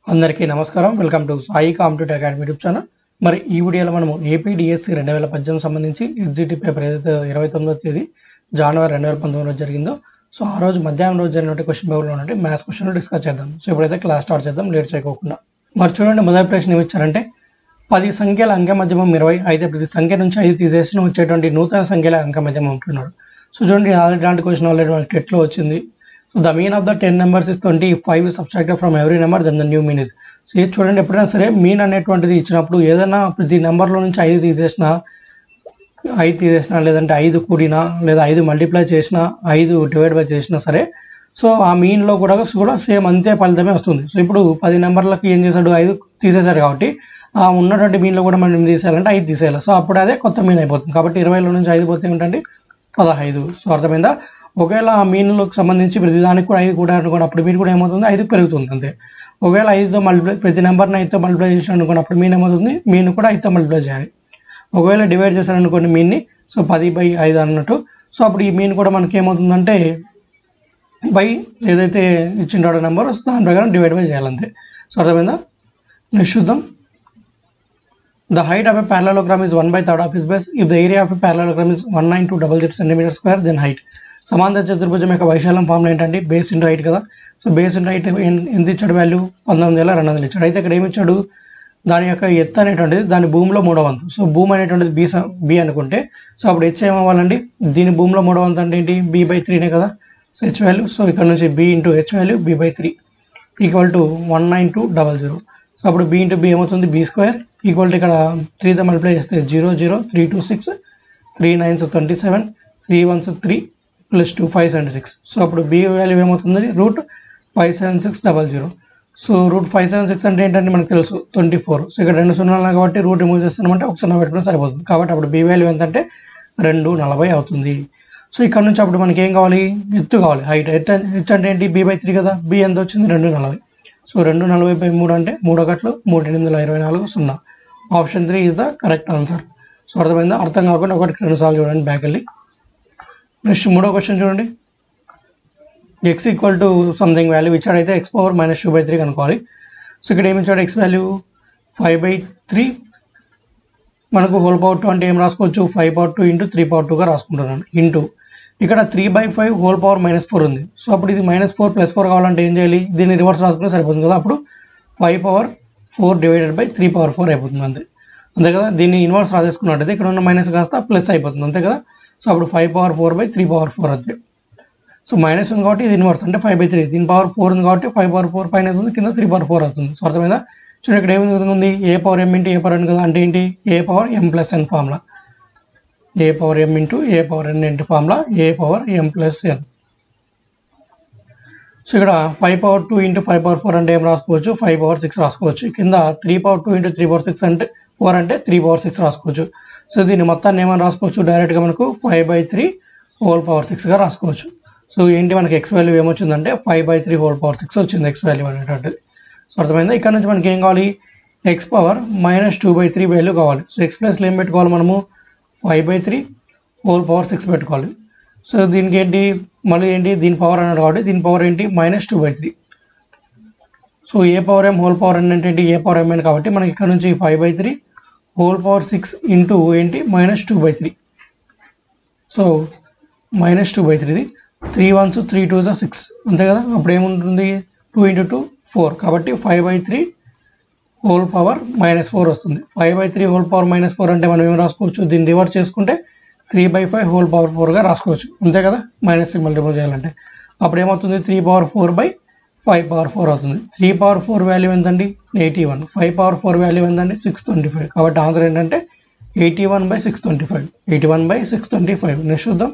అందరికీ నమస్కారం welcome to Sai competitive academy YouTube channel మరి ఈ వీడియోలో మనము ఏపీడిఎస్సి రెండు వేల పద్దెనిమిది సంబంధించి ఎగ్జిటి పేపర్ ఏదైతే ఇరవై తొమ్మిదో తేదీ జనవరి రెండు వేల పంతొమ్మిది రోజు జరిగిందో సో ఆ రోజు మధ్యాహ్నం రోజు జరిగినటువంటి క్వశ్చన్ పేపర్లో ఉన్నట్టు మ్యాథ్స్ క్వశ్చన్ డిస్కస్ చేద్దాం సో ఇప్పుడైతే క్లాస్ స్టార్ట్ చేద్దాం లేట్ చేయకోకుండా మరి చూడండి మొదటి ప్రశ్న ఏమి ఇచ్చారంటే పది సంఖ్యల అంకె మధ్యమం ఇరవై అయితే ప్రతి సంఖ్య నుంచి ఐదు తీసేసిన వచ్చేటువంటి నూతన సంఖ్యల అంకె మధ్యమం అంటున్నాడు సో చూడండి ఇలాంటి క్వశ్చన్ ఆల్రెడీ మనకి టెట్లో వచ్చింది so the mean of the ten numbers is twenty five subtracted from every number then the new mean is so ఇది చూడండి ఎప్పుడైనా సరే మీన్ అనేటువంటిది ఇచ్చినప్పుడు ఏదైనా ప్రతి నెంబర్లో నుంచి ఐదు తీసేసిన ఐదు తీసేసినా లేదంటే ఐదు కూడినా లేదా ఐదు మల్టిప్లై చేసినా ఐదు డివైడ్ బై చేసినా సరే సో ఆ మీన్లో కూడా కూడా సేమ్ అంతే ఫలితమే వస్తుంది సో ఇప్పుడు పది నెంబర్లకు ఏం చేశాడు ఐదు తీసేశారు కాబట్టి ఆ ఉన్నటువంటి మీన్లో కూడా మనం ఏం తీసేయాలంటే ఐదు తీసేయాలి సో అప్పుడు అదే కొత్త మీన్ అయిపోతుంది కాబట్టి ఇరవైలో నుంచి ఐదు పోతే ఏంటంటే పదహైదు సో అర్థమైందా ఒకవేళ ఆ మీన్లకు సంబంధించి ప్రతి దానికి కూడా ఐదు కూడా అనుకోండి అప్పుడు మీన్ కూడా ఏమవుతుంది ఐదు పెరుగుతుంది అంతే ఒకవేళ ఐదుతో మల్టిప్లై ప్రతి నెంబర్ని ఐదుతో మల్టిప్లై చేసిన అనుకోండి అప్పుడు మీన్ ఏమవుతుంది మీన్ కూడా ఐదుతో మల్టిప్లై చేయాలి ఒకవేళ డివైడ్ చేశారనుకోండి మీన్ని సో పది బై ఐదు అన్నట్టు సో అప్పుడు ఈ మీన్ కూడా మనకి ఏమవుతుందంటే బై ఏదైతే ఇచ్చింటాడో నెంబర్ దాని ప్రకారం డివైడ్ బై చేయాలంతే సో అర్థమైందా నెక్స్ట్ చూద్దాం The height of a parallelogram is 1 by third of its base. If the area of a parallelogram is 19200 centimeter square, then height. సమాంతర చతుర్భుజం యొక్క వైశాల్యం ఫార్ములా ఏంటంటే బేస్ ఇంటూ హైట్ కదా సో బేస్ ఇంటూ హైట్ ఎంత ఇచ్చాడు value పంతొమ్మిది వేల రెండు వందలు ఇచ్చాడు అయితే ఇక్కడ ఏమి ఇచ్చాడు దాని యొక్క ఎత్తు అనేటువంటిది దాని భూమిలో మూడో వంతు సో భూమి అనేటువంటిది బీ స- బి అనుకుంటే సో అప్పుడు హెచ్ ఏమవ్వాలండి దీని భూమిలో మూడో వంతు అంటే ఏంటి బి బై త్రీనే కదా సో హెచ్ వాల్యూ సో ఇక్కడ నుంచి B into H value B by three equal to one nine two double zero so అప్పుడు బి ఇంటూ బి ఏమవుతుంది బి స్క్వేర్ ఈక్వల్ టు ఇక్కడ త్రీతో మల్టిప్లై చేస్తే zero zero three two six three nines twenty seven three ones three plus two five seventy six so అప్పుడు B value ఏమవుతుంది root five seven six double zero so root five seven six అంటే ఏంటంటే మనకు తెలుసు twenty four so ఇక్కడ రెండు సున్నాలు కాబట్టి రూట్ రిమూవ్ చేస్తున్నామంటే ఒక సున్నా పెట్టుకుని సరిపోతుంది కాబట్టి అప్పుడు బి వాల్యూ ఎంతంటే రెండు నలభై అవుతుంది సో ఇక్కడ నుంచి అప్పుడు మనకి ఏం కావాలి ఎత్తు కావాలి హైట్ హెచ్ హెచ్ అంటే ఏంటి బి బై త్రీ కదా బి ఎంత వచ్చింది రెండు నలభై సో రెండు నలభై బై మూడు అంటే మూడు ఒకట్లు మూడు ఎనిమిది వందల ఇరవై నాలుగు సున్నా option three is the correct answer so అర్థమైందా అర్థం కాకుండా ఒకటి రెండు సార్లు చూడండి బ్యాక్ వెళ్ళి నెక్స్ట్ మూడో క్వశ్చన్ చూడండి X equal to something value ఇచ్చాడైతే X power minus two by three కనుక్కోవాలి సో ఇక్కడ ఏమి ఇచ్చాడు X value five by three మనకు హోల్ పవర్ టూ అంటే ఏం రాసుకోవచ్చు five power two into three power టూగా రాసుకుంటున్నాను ఇంటూ ఇక్కడ three by five whole power minus four ఉంది సో అప్పుడు ఇది మైనస్ ఫోర్ ప్లస్ ఫోర్ కావాలంటే ఏం చేయాలి దీన్ని రివర్స్ రాసుకుంటే సరిపోతుంది కదా అప్పుడు five power four divided by three power four అయిపోతుంది అంతే అంతే కదా దీన్ని ఇన్వర్స్ రాసేసుకున్నట్టయితే ఇక్కడ ఉన్న మైనస్ కాస్త ప్లస్ అయిపోతుంది అంతే కదా సో అప్పుడు five power four by three power four అంతే సో మైనస్ ఉంది కాబట్టి ఇది ఇన్వర్స్ అంటే ఫైవ్ బై త్రీ దీని పవర్ ఫోర్ ఉంది కాబట్టి ఫైవ్ పవర్ ఫోర్ పైన అవుతుంది కింద త్రీ పవర్ ఫోర్ అవుతుంది సో అర్థమైందా చూడండి ఇక్కడ ఏమి ఉంది A power M into A power N కదా అంటే ఏంటి A power M plus N formula A power M into A power N into formula A power M plus N so ఇక్కడ five power two into five power four అంటే ఏం రాసుకోవచ్చు five power six రాసుకోవచ్చు కింద three power two into three power six అంటే four అంటే three power six రాసుకోవచ్చు so దీన్ని మొత్తాన్ని ఏమైనా రాసుకోవచ్చు డైరెక్ట్గా మనకు five by three whole power సిక్స్గా రాసుకోవచ్చు సో ఏంటి మనకి ఎక్స్ వాల్యూ ఏమొచ్చిందంటే five by three whole power six వచ్చింది ఎక్స్ వాల్యూ అనేటువంటిది సో అర్థమైందా ఇక్కడ నుంచి మనకి ఏం కావాలి X power minus two by three value కావాలి సో ఎక్స్ ప్లస్లో ఏం పెట్టుకోవాలి మనము five by three whole power six పెట్టుకోవాలి సో దీనికి ఏంటి మళ్ళీ ఏంటి దీని పవర్ అన్నాడు కాబట్టి దీని పవర్ ఏంటి minus two by three so A power M whole power N అంటే ఏంటి ఏ పవర్ ఎంఎన్ కాబట్టి మనకి ఇక్కడ నుంచి five by three whole power six into ఏంటి minus two by three so minus two by three three ones three two జా six అంతే కదా అప్పుడు ఏముంటుంది టూ ఇంటూ టూ ఫోర్ కాబట్టి five by three whole power minus four వస్తుంది five by three whole power minus four అంటే మనం ఏం రాసుకోవచ్చు దీన్ని రివర్స్ చేసుకుంటే three by five whole power ఫోర్గా రాసుకోవచ్చు అంతే కదా మైనస్ సింబల్ రిమూవ్ చేయాలంటే అప్పుడు ఏమవుతుంది three power four by five power four అవుతుంది త్రీ పవర్ ఫోర్ వాల్యూ ఎంతండి eighty one five power four value ఎంతండి సిక్స్ ట్వంటీ ఫైవ్ కాబట్టి ఆన్సర్ ఏంటంటే eighty one by six twenty five eighty one by six twenty five next చూద్దాం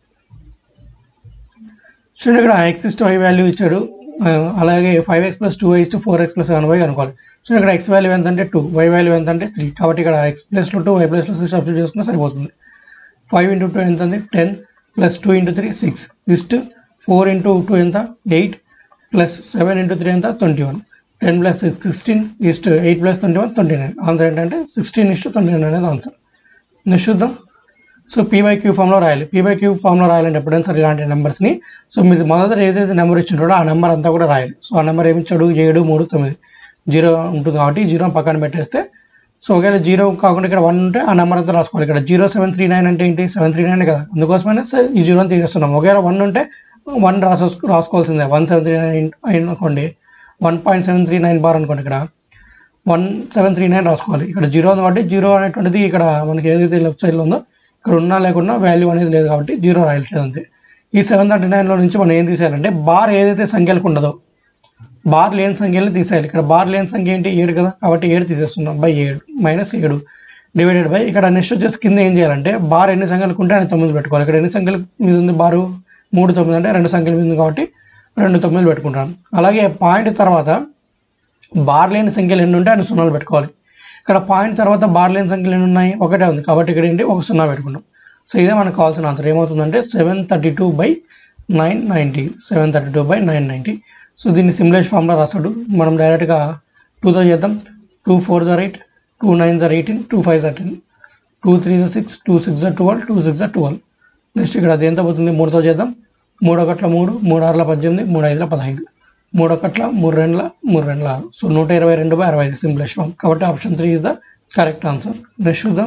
చూడండి ఇక్కడ X is y value ఇచ్చాడు ఆ, అలాగే five X plus two X to four X plus one Y అనుకోవాలి చూడండి ఇక్కడ ఎక్స్ వాల్యూ ఎంత అంటే టూ వై వాల్యూ ఎంత అంటే త్రీ కాబట్టి ఇక్కడ ఎక్స్ ప్లస్లో టూ వై ప్లస్లో సిక్స్ సబ్స్టిట్యూట్ చేసుకుంటే సరిపోతుంది ఫైవ్ ఇంటూ టూ ఎంత ఉంది ten plus two into three six is four into two ఎంత eight plus seven into three ఎంత twenty one ten plus six sixteen is eight plus twenty one twenty nine answer ఏంటంటే sixteen is twenty nine అనేది answer next చూద్దాం so P by Q ఫామ్లో రాయాలి P by Q ఫామ్లో రాయాలంటే ఎప్పుడైనా సరే ఇలాంటి నెంబర్స్ని సో మీరు మొదట ఏదైతే నెంబర్ ఇచ్చింటాడో ఆ నెంబర్ అంతా కూడా రాయాలి సో ఆ నెంబర్ ఏమి ఇచ్చాడు ఏడు మూడు తొమ్మిది జీరో ఉంటుంది కాబట్టి జీరో పక్కన పెట్టేస్తే సో ఒకవేళ జీరో కాకుండా ఇక్కడ వన్ ఉంటే ఆ నెంబర్ అంతా రాసుకోవాలి ఇక్కడ జీరో సెవెన్ త్రీ నైన్ అంటే ఏంటి సెవెన్ త్రీ నైన్ కదా అందుకోసమైనా సరే ఈ జీరోని తీసేస్తున్నాం ఒకవేళ వన్ ఉంటే వన్ రాసో రాసుకోవాల్సిందే వన్ సెవెన్ త్రీ నైన్ అనుకోండి one point seven three nine bar అనుకోండి ఇక్కడ వన్ సెవెన్ త్రీ నైన్ రాసుకోవాలి ఇక్కడ జీరో ఉంది కాబట్టి జీరో అనేటువంటిది ఇక్కడ మనకి ఏదైతే లెఫ్ట్ సైడ్లో ఉందో ఇక్కడ ఉన్నా లేకున్నా వాల్యూ అనేది లేదు కాబట్టి జీరో రాయట్లేదు అంతే ఈ సెవెన్ థర్టీ నైన్లో నుంచి మనం ఏం తీసేయాలంటే బార్ ఏదైతే సంఖ్యలకు ఉండదో బార్ లేని సంఖ్యలు తీసేయాలి ఇక్కడ బార్ లేని సంఖ్య ఏంటి ఏడు కదా కాబట్టి ఏడు తీసేస్తున్నాం బై ఏడు మైనస్ ఏడు డివైడెడ్ బై ఇక్కడ నెక్స్ట్ వచ్చేసి కింద ఏం చేయాలంటే బార్ ఎన్ని సంఖ్యలకు ఉంటే ఆయన తొమ్మిది పెట్టుకోవాలి ఇక్కడ ఎన్ని సంఖ్యల మీద ఉంది బారు మూడు తొమ్మిది అంటే రెండు సంఖ్యల మీద ఉంది కాబట్టి రెండు తొమ్మిది పెట్టుకుంటాను అలాగే పాయింట్ తర్వాత బార్ లేని సంఖ్యలు ఎన్ని ఉంటే ఆయన సున్నాలు పెట్టుకోవాలి ఇక్కడ పాయింట్ తర్వాత బార్ లేని సంఖ్యలు ఎన్ని ఉన్నాయి ఒకటే ఉంది కాబట్టి ఇక్కడ ఏంటి ఒక సున్నా పెట్టుకున్నాం సో ఇదే మనకు కావాల్సిన ఆన్సర్ ఏమవుతుందంటే seven thirty two by nine ninety seven thirty two by nine ninety so దీన్ని సిమ్లేష్ ఫామ్లో రాస్తాడు మనం డైరెక్ట్గా టూతో చేద్దాం టూ ఫోర్ జార్ ఎయిట్ టూ నైన్ జార్ ఎయిటీన్ టూ ఫైవ్ జార్ టెన్ టూ త్రీ జార్ సిక్స్ టూ సిక్స్ జార్ ట్వెల్వ్ టూ సిక్స్ జార్ ట్వెల్వ్ నెక్స్ట్ ఇక్కడ అది ఎంత పోతుంది మూడుతో చేద్దాం మూడు ఒకట్ల మూడు మూడు ఆరుల పద్దెనిమిది మూడు ఐదుల పదహైదు మూడు ఒకట్ల మూడు రెండుల మూడు రెండుల ఆరు సో నూట ఇరవై రెండు బై అరవై ఐదు సింప్లెస్ట్ ఫామ్ కాబట్టి option three is the correct answer next చూద్దాం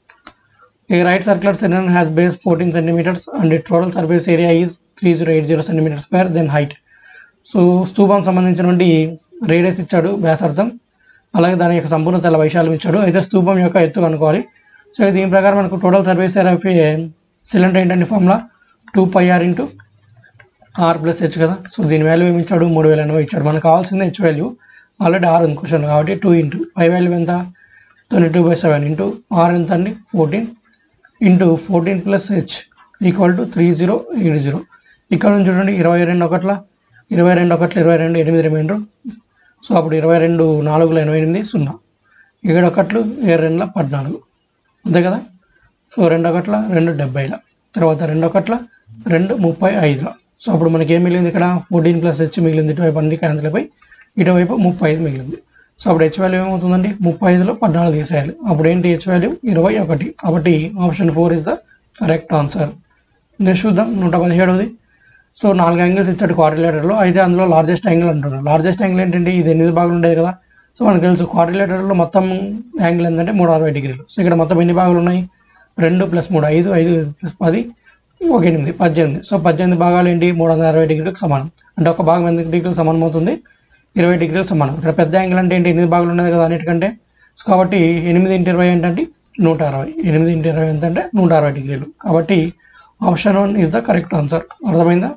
A right circular cylinder has base 14 centimeters and its total surface area is 3080 centimeters square then height. So స్తూపం సంబంధించినటువంటి రేడియస్ ఇచ్చాడు వ్యాసార్థం అలాగే దాని యొక్క సంపూర్ణ తెల్ల వైశాల్యం ఇచ్చాడు అయితే స్తూపం యొక్క ఎత్తు కనుక్కోవాలి సో దీని ప్రకారం మనకు total service area of cylinder ఏంటంటే formula two pi R into R plus H కదా సో దీని వాల్యూ ఏమి ఇచ్చాడు మూడు వేల ఎనభై ఇచ్చాడు మనకు కావాల్సింది హెచ్ వాల్యూ ఆల్రెడీ ఆర్ ఉంది క్వశ్చన్ కాబట్టి టూ ఇంటూ పై వాల్యూ ఎంత twenty two by seven into R ఎంత అండి fourteen into fourteen plus H equal to three zero eight zero ఇక్కడ నుంచి చూడండి ఇరవై రెండు ఒకట్ల ఇరవై రెండు ఒకట్ల ఇరవై రెండు ఎనిమిది రిమైండర్ సో అప్పుడు ఇరవై రెండు నాలుగులో ఎనభై ఎనిమిది సున్నా ఏడు ఒకట్లు ఏడు రెండుల పద్నాలుగు అంతే కదా సో రెండు ఒకట్ల రెండు డెబ్బైల తర్వాత రెండు ఒకట్ల రెండు ముప్పై ఐదుల సో అప్పుడు మనకి ఏం మిగిలింది ఇక్కడ ఫోర్టీన్ ప్లస్ హెచ్ మిగిలింది ఇటువైపు అన్ని క్యాన్సిల్ అయిపోయి ఇటువైపు ముప్పై ఐదు మిగిలింది సో అప్పుడు హెచ్ వాల్యూ ఏమవుతుందండి ముప్పై ఐదులో పద్నాలుగు తీసేయాలి అప్పుడు ఏంటి హెచ్ వాల్యూ ఇరవై ఒకటి కాబట్టి option four is the correct answer next చూద్దాం నూట పదిహేడవది సో నాలుగు యాంగిల్స్ ఇచ్చాడు క్వాడ్రిలేటర్లో అయితే అందులో లార్జెస్ట్ యాంగిల్ అంటున్నారు లార్జెస్ట్ యాంగిల్ ఏంటంటే ఇది ఎనిమిది భాగాలు ఉండేది కదా సో మనకు తెలుసు క్వాడ్రిలేటర్లో మొత్తం యాంగిల్ ఏంటంటే మూడు అరవై డిగ్రీలు సో ఇక్కడ మొత్తం ఎన్ని భాగాలు ఉన్నాయి రెండు ప్లస్ మూడు ఐదు ఐదు ప్లస్ పది ఒక ఎనిమిది పద్దెనిమిది సో పద్దెనిమిది భాగాలు ఏంటి మూడు వందల అరవై డిగ్రీలకు సమానం అంటే ఒక భాగం ఎనిమిది డిగ్రీలకు సమానం అవుతుంది ఇరవై డిగ్రీలకు సమానం ఇక్కడ పెద్ద యాంగిల్ అంటే ఏంటి ఎనిమిది భాగాలు ఉన్నది కదా అన్నిటికంటే సో కాబట్టి ఎనిమిది ఇంటి ఇరవై ఏంటంటే నూట అరవై ఎనిమిది ఇంటి ఇరవై ఎంత అంటే నూట అరవై డిగ్రీలు కాబట్టి option one is the correct answer అర్థమైందా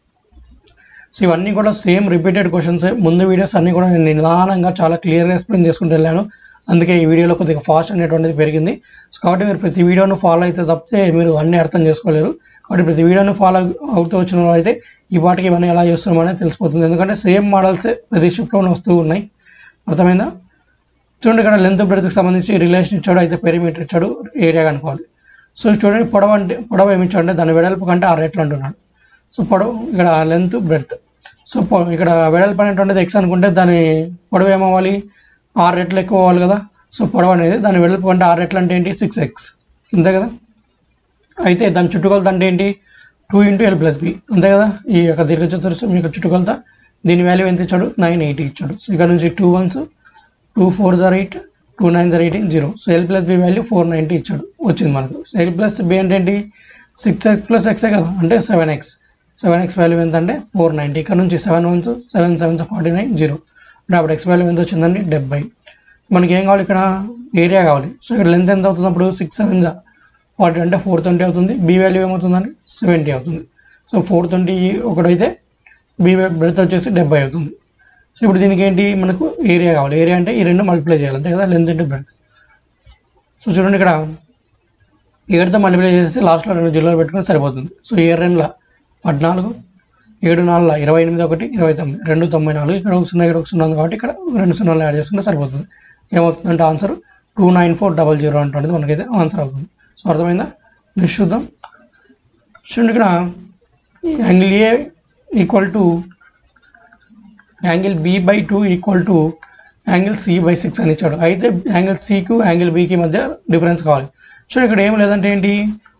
సో ఇవన్నీ కూడా సేమ్ రిపీటెడ్ క్వశ్చన్స్ ముందు వీడియోస్ అన్నీ కూడా నేను నిదానంగా చాలా క్లియర్గా ఎక్స్ప్లెయిన్ చేసుకుంటూ వెళ్ళాను అందుకే ఈ వీడియోలో కొద్దిగా ఫాస్ట్ అనేటువంటిది పెరిగింది సో కాబట్టి మీరు ప్రతి వీడియోను ఫాలో అయితే తప్పితే మీరు అన్నీ అర్థం చేసుకోలేరు కాబట్టి ప్రతి వీడియోను ఫాలో అవుతూ వచ్చిన వాళ్ళు అయితే ఈ వాటికి ఇవన్నీ ఎలా చేస్తున్నాం అనేది తెలిసిపోతుంది ఎందుకంటే సేమ్ మోడల్స్ ప్రతి షిఫ్ట్లోనే వస్తూ ఉన్నాయి అర్థమైందా చూడండి ఇక్కడ లెంత్ బ్రెడ్త్కి సంబంధించి రిలేషన్ ఇచ్చాడు అయితే పెరిమీటర్ ఇచ్చాడు ఏరియా కనుక్కోవాలి సో చూడండి పొడవు అంటే పొడవు ఏమి ఇచ్చాడు అంటే దాని వెడల్పు కంటే ఆరు రెట్లు అంటున్నాడు సో పొడవు ఇక్కడ లెంత్ బ్రెడ్త్ సో పొ- ఇక్కడ వెడల్పు అనేటువంటిది ఎక్స్ అనుకుంటే దాని పొడవు ఏమవ్వాలి ఆరు రెట్లు ఎక్కువ అవ్వాలి కదా సో పొడవు అనేది దాని వెడల్పు కంటే ఆరు రెట్లు అంటే ఏంటి సిక్స్ ఎక్స్ అంతే కదా అయితే దాని చుట్టుకొలత అంటే ఏంటి two into L plus B అంతే కదా ఈ యొక్క దీర్ఘచతురస్రం మీకు చుట్టుకొలత దీని వాల్యూ ఎంత ఇచ్చాడు నైన్ ఎయిటీ ఇచ్చాడు సో ఇక్కడ నుంచి టూ వన్స్ టూ ఫోర్ జార్ ఎయిట్ టూ నైన్ జార్ eighteen zero so L plus B value four ninety ఇచ్చాడు వచ్చింది మనకు సో ఎల్ ప్లస్ బి అంటే ఏంటి సిక్స్ ఎక్స్ ప్లస్ ఎక్సే కదా అంటే seven X seven X value ఎంత అంటే ఫోర్ నైంటీ ఇక్కడ నుంచి seven ones seven sevens forty nine zero అంటే అప్పుడు ఎక్స్ వాల్యూ ఎంత వచ్చిందండి డెబ్బై మనకి ఏం కావాలి ఇక్కడ ఏరియా కావాలి సో ఇక్కడ లెంత్ ఎంత అవుతుంది అప్పుడు సిక్స్ సెవెన్ ఫార్టీ అంటే ఫోర్ ట్వంటీ అవుతుంది బి వాల్యూ ఏమవుతుందండి సెవెంటీ అవుతుంది సో ఫోర్ ట్వంటీ ఒకటైతే బి బ్రెత్ వచ్చేసి డెబ్బై అవుతుంది సో ఇప్పుడు దీనికి ఏంటి మనకు ఏరియా కావాలి ఏరియా అంటే ఈ రెండు మల్టిప్లై చేయాలి అంతే కదా లెంత్ ఇంటూ బ్రెత్ సో చూడండి ఇక్కడ ఏడుతో మల్టిప్లై చేసి లాస్ట్లో రెండు జిల్లాలు పెట్టుకుని సరిపోతుంది సో ఏడు రెండుల పద్నాలుగు ఏడు నాలుగుల ఇరవై ఎనిమిది ఒకటి ఇరవై తొమ్మిది రెండు తొంభై నాలుగు ఇక్కడ ఒక సున్నా ఇక్కడ ఒక సున్నా ఉంది కాబట్టి ఇక్కడ రెండు సున్నాలు యాడ్ చేసుకుంటే సరిపోతుంది ఏమవుతుందంటే answer two nine four double zero అంటుంది మనకైతే ఆన్సర్ అవుతుంది సో అర్థమైందా నెక్స్ట్ చూద్దాం చూడండి ఇక్కడ angle A equal to angle B by two equal to angle C by six అని ఇచ్చాడు అయితే యాంగిల్ సికు యాంగిల్ బికి మధ్య డిఫరెన్స్ కావాలి సో ఇక్కడ ఏం లేదంటే ఏంటి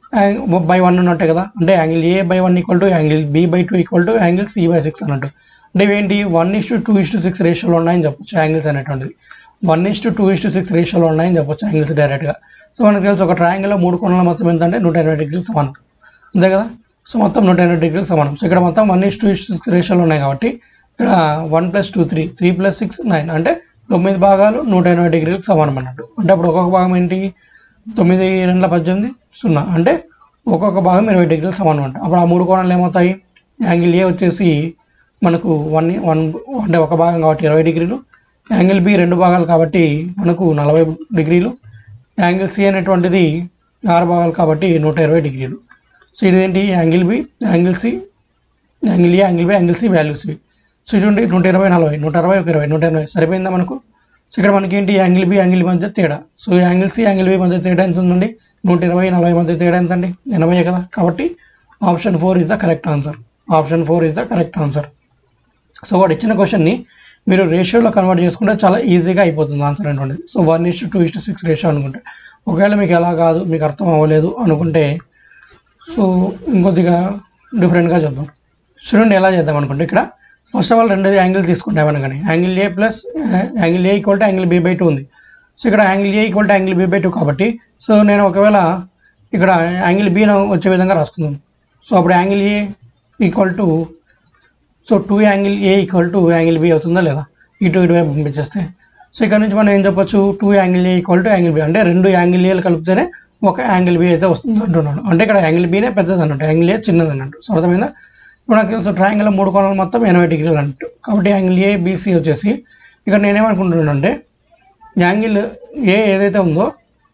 బై వన్ ఉన్నట్టే కదా అంటే angle A by one equal to angle B by two equal to angle C by six అన్నట్టు అంటే ఇవేంటి one is to two is to six రేషియోలో ఉన్నాయని చెప్పొచ్చు యాంగిల్స్ అనేటువంటిది one is to two is to six రేషియోలో ఉన్నాయని చెప్పొచ్చు యాంగిల్స్ డైరెక్ట్గా సో మనకు తెలుసు ఒక ట్రయాంగిల్లో మూడు కోణాల మొత్తం ఎంత అంటే నూట ఎనభై డిగ్రీలు సమానం అంతే కదా సో మొత్తం నూట ఎనభై డిగ్రీలు సమానం సో ఇక్కడ మొత్తం one is two is six రేషియోలో ఉన్నాయి కాబట్టి ఇక్కడ one plus two three three plus six nine అంటే తొమ్మిది భాగాలు నూట ఎనభై డిగ్రీలకు సమానం అన్నట్టు అంటే అప్పుడు ఒక్కొక్క భాగం ఏంటి తొమ్మిది రెండుల పద్దెనిమిది సున్నా అంటే ఒక్కొక్క భాగం ఇరవై డిగ్రీలు సమానం అంటే అప్పుడు ఆ మూడు కోణాలు ఏమవుతాయి యాంగిల్ ఏ వచ్చేసి మనకు వన్ వన్ అంటే ఒక భాగం కాబట్టి ఇరవై డిగ్రీలు యాంగిల్ బి రెండు భాగాలు కాబట్టి మనకు నలభై డిగ్రీలు యాంగిల్ సి అనేటువంటిది ఆరు భాగాలు కాబట్టి నూట ఇరవై డిగ్రీలు సో ఇదేంటి angle B angle C angle A angle B angle C values ఇవి సో చూడండి నూట ఇరవై నలభై నూట అరవై ఒక ఇరవై నూట ఎనభై సరిపోయిందా మనకు సో ఇక్కడ మనకి ఏంటి యాంగిల్ బి యాంగిల్ మధ్య తేడా so angle C angle B మధ్య తేడా ఎంత ఉందండి నూట ఇరవై నలభై మధ్య తేడా ఎంత అండి ఎనభై కదా కాబట్టి option four is the correct answer option four is the correct answer so వాడు ఇచ్చిన క్వశ్చన్ని మీరు రేషియోలో కన్వర్ట్ చేసుకుంటే చాలా ఈజీగా అయిపోతుంది ఆన్సర్ అనేటువంటిది so one is two is six ratio అనుకుంటే ఒకవేళ మీకు ఎలా కాదు మీకు అర్థం అవ్వలేదు అనుకుంటే సో ఇంకొద్దిగా డిఫరెంట్గా చూద్దాం చూడండి ఎలా చేద్దాం అనుకుంటే ఇక్కడ ఫస్ట్ ఆఫ్ ఆల్ రెండు యాంగిల్ తీసుకుంటామని కానీ angle A plus angle A equal to angle B by two ఉంది సో ఇక్కడ angle A equal to angle B by two కాబట్టి సో నేను ఒకవేళ ఇక్కడ యాంగిల్ బి వచ్చే విధంగా రాసుకుందాం సో అప్పుడు angle A equal to so two angle A equal to angle B అవుతుందా లేదా ఇటు ఇటువైపు పంపించేస్తే సో ఇక్కడ నుంచి మనం ఏం చెప్పొచ్చు two angle A equal to angle B అంటే రెండు యాంగిల్ ఏలు కలిపితేనే ఒక యాంగిల్ బి అయితే వస్తుంది అంటున్నాను అంటే ఇక్కడ యాంగిల్ బీనే పెద్దది అన్నట్టు యాంగిల్ ఏ చిన్నది అన్నట్టు సో అర్థమైందా ఇప్పుడు నాకు తెలుసు ట్రయాంగిల్ మూడు కోణాలు మొత్తం ఎనభై డిగ్రీలు అన్నట్టు కాబట్టి యాంగిల్ ఏ బీసీ వచ్చేసి ఇక్కడ నేనేమనుకుంటున్నాను అంటే యాంగిల్ ఏ ఏదైతే ఉందో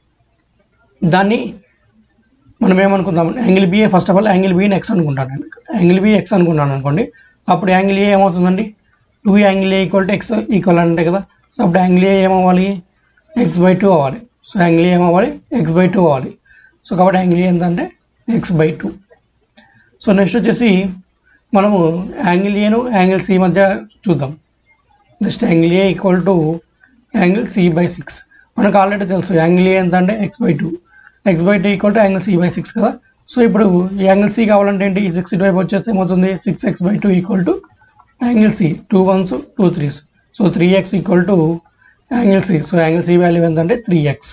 దాన్ని మనం ఏమనుకుందాం angle BA first of all angle బిని ఎక్స్ అనుకుంటాను నేను యాంగిల్ బి ఎక్స్ అనుకున్నాను అనుకోండి అప్పుడు యాంగిల్ ఏ ఏమవుతుందండి two angle A equal to X equal అంటే కదా సో అప్పుడు యాంగిల్ ఏ ఏమవ్వాలి ఎక్స్ బై టూ అవ్వాలి సో యాంగిల్ ఏ ఏమవ్వాలి ఎక్స్ బై టూ అవ్వాలి సో కాబట్టి యాంగిల్ ఏ ఎంత అంటే X by two so next వచ్చేసి మనము యాంగిల్ ఏను యాంగిల్ సి మధ్య చూద్దాం just angle A equal to angle C by six మనకు ఆల్రెడీ తెలుసు యాంగిల్ ఏ ఎంత అంటే X by two X by two equal to angle C by six కదా సో ఇప్పుడు యాంగిల్ సి కావాలంటే ఏంటి ఈ సిక్స్ ఇటువైపు వచ్చేస్తే ఏమవుతుంది six X by two equal to angle C two ones two threes so three X equal to angle C so angle C value ఎంత అంటే త్రీ ఎక్స్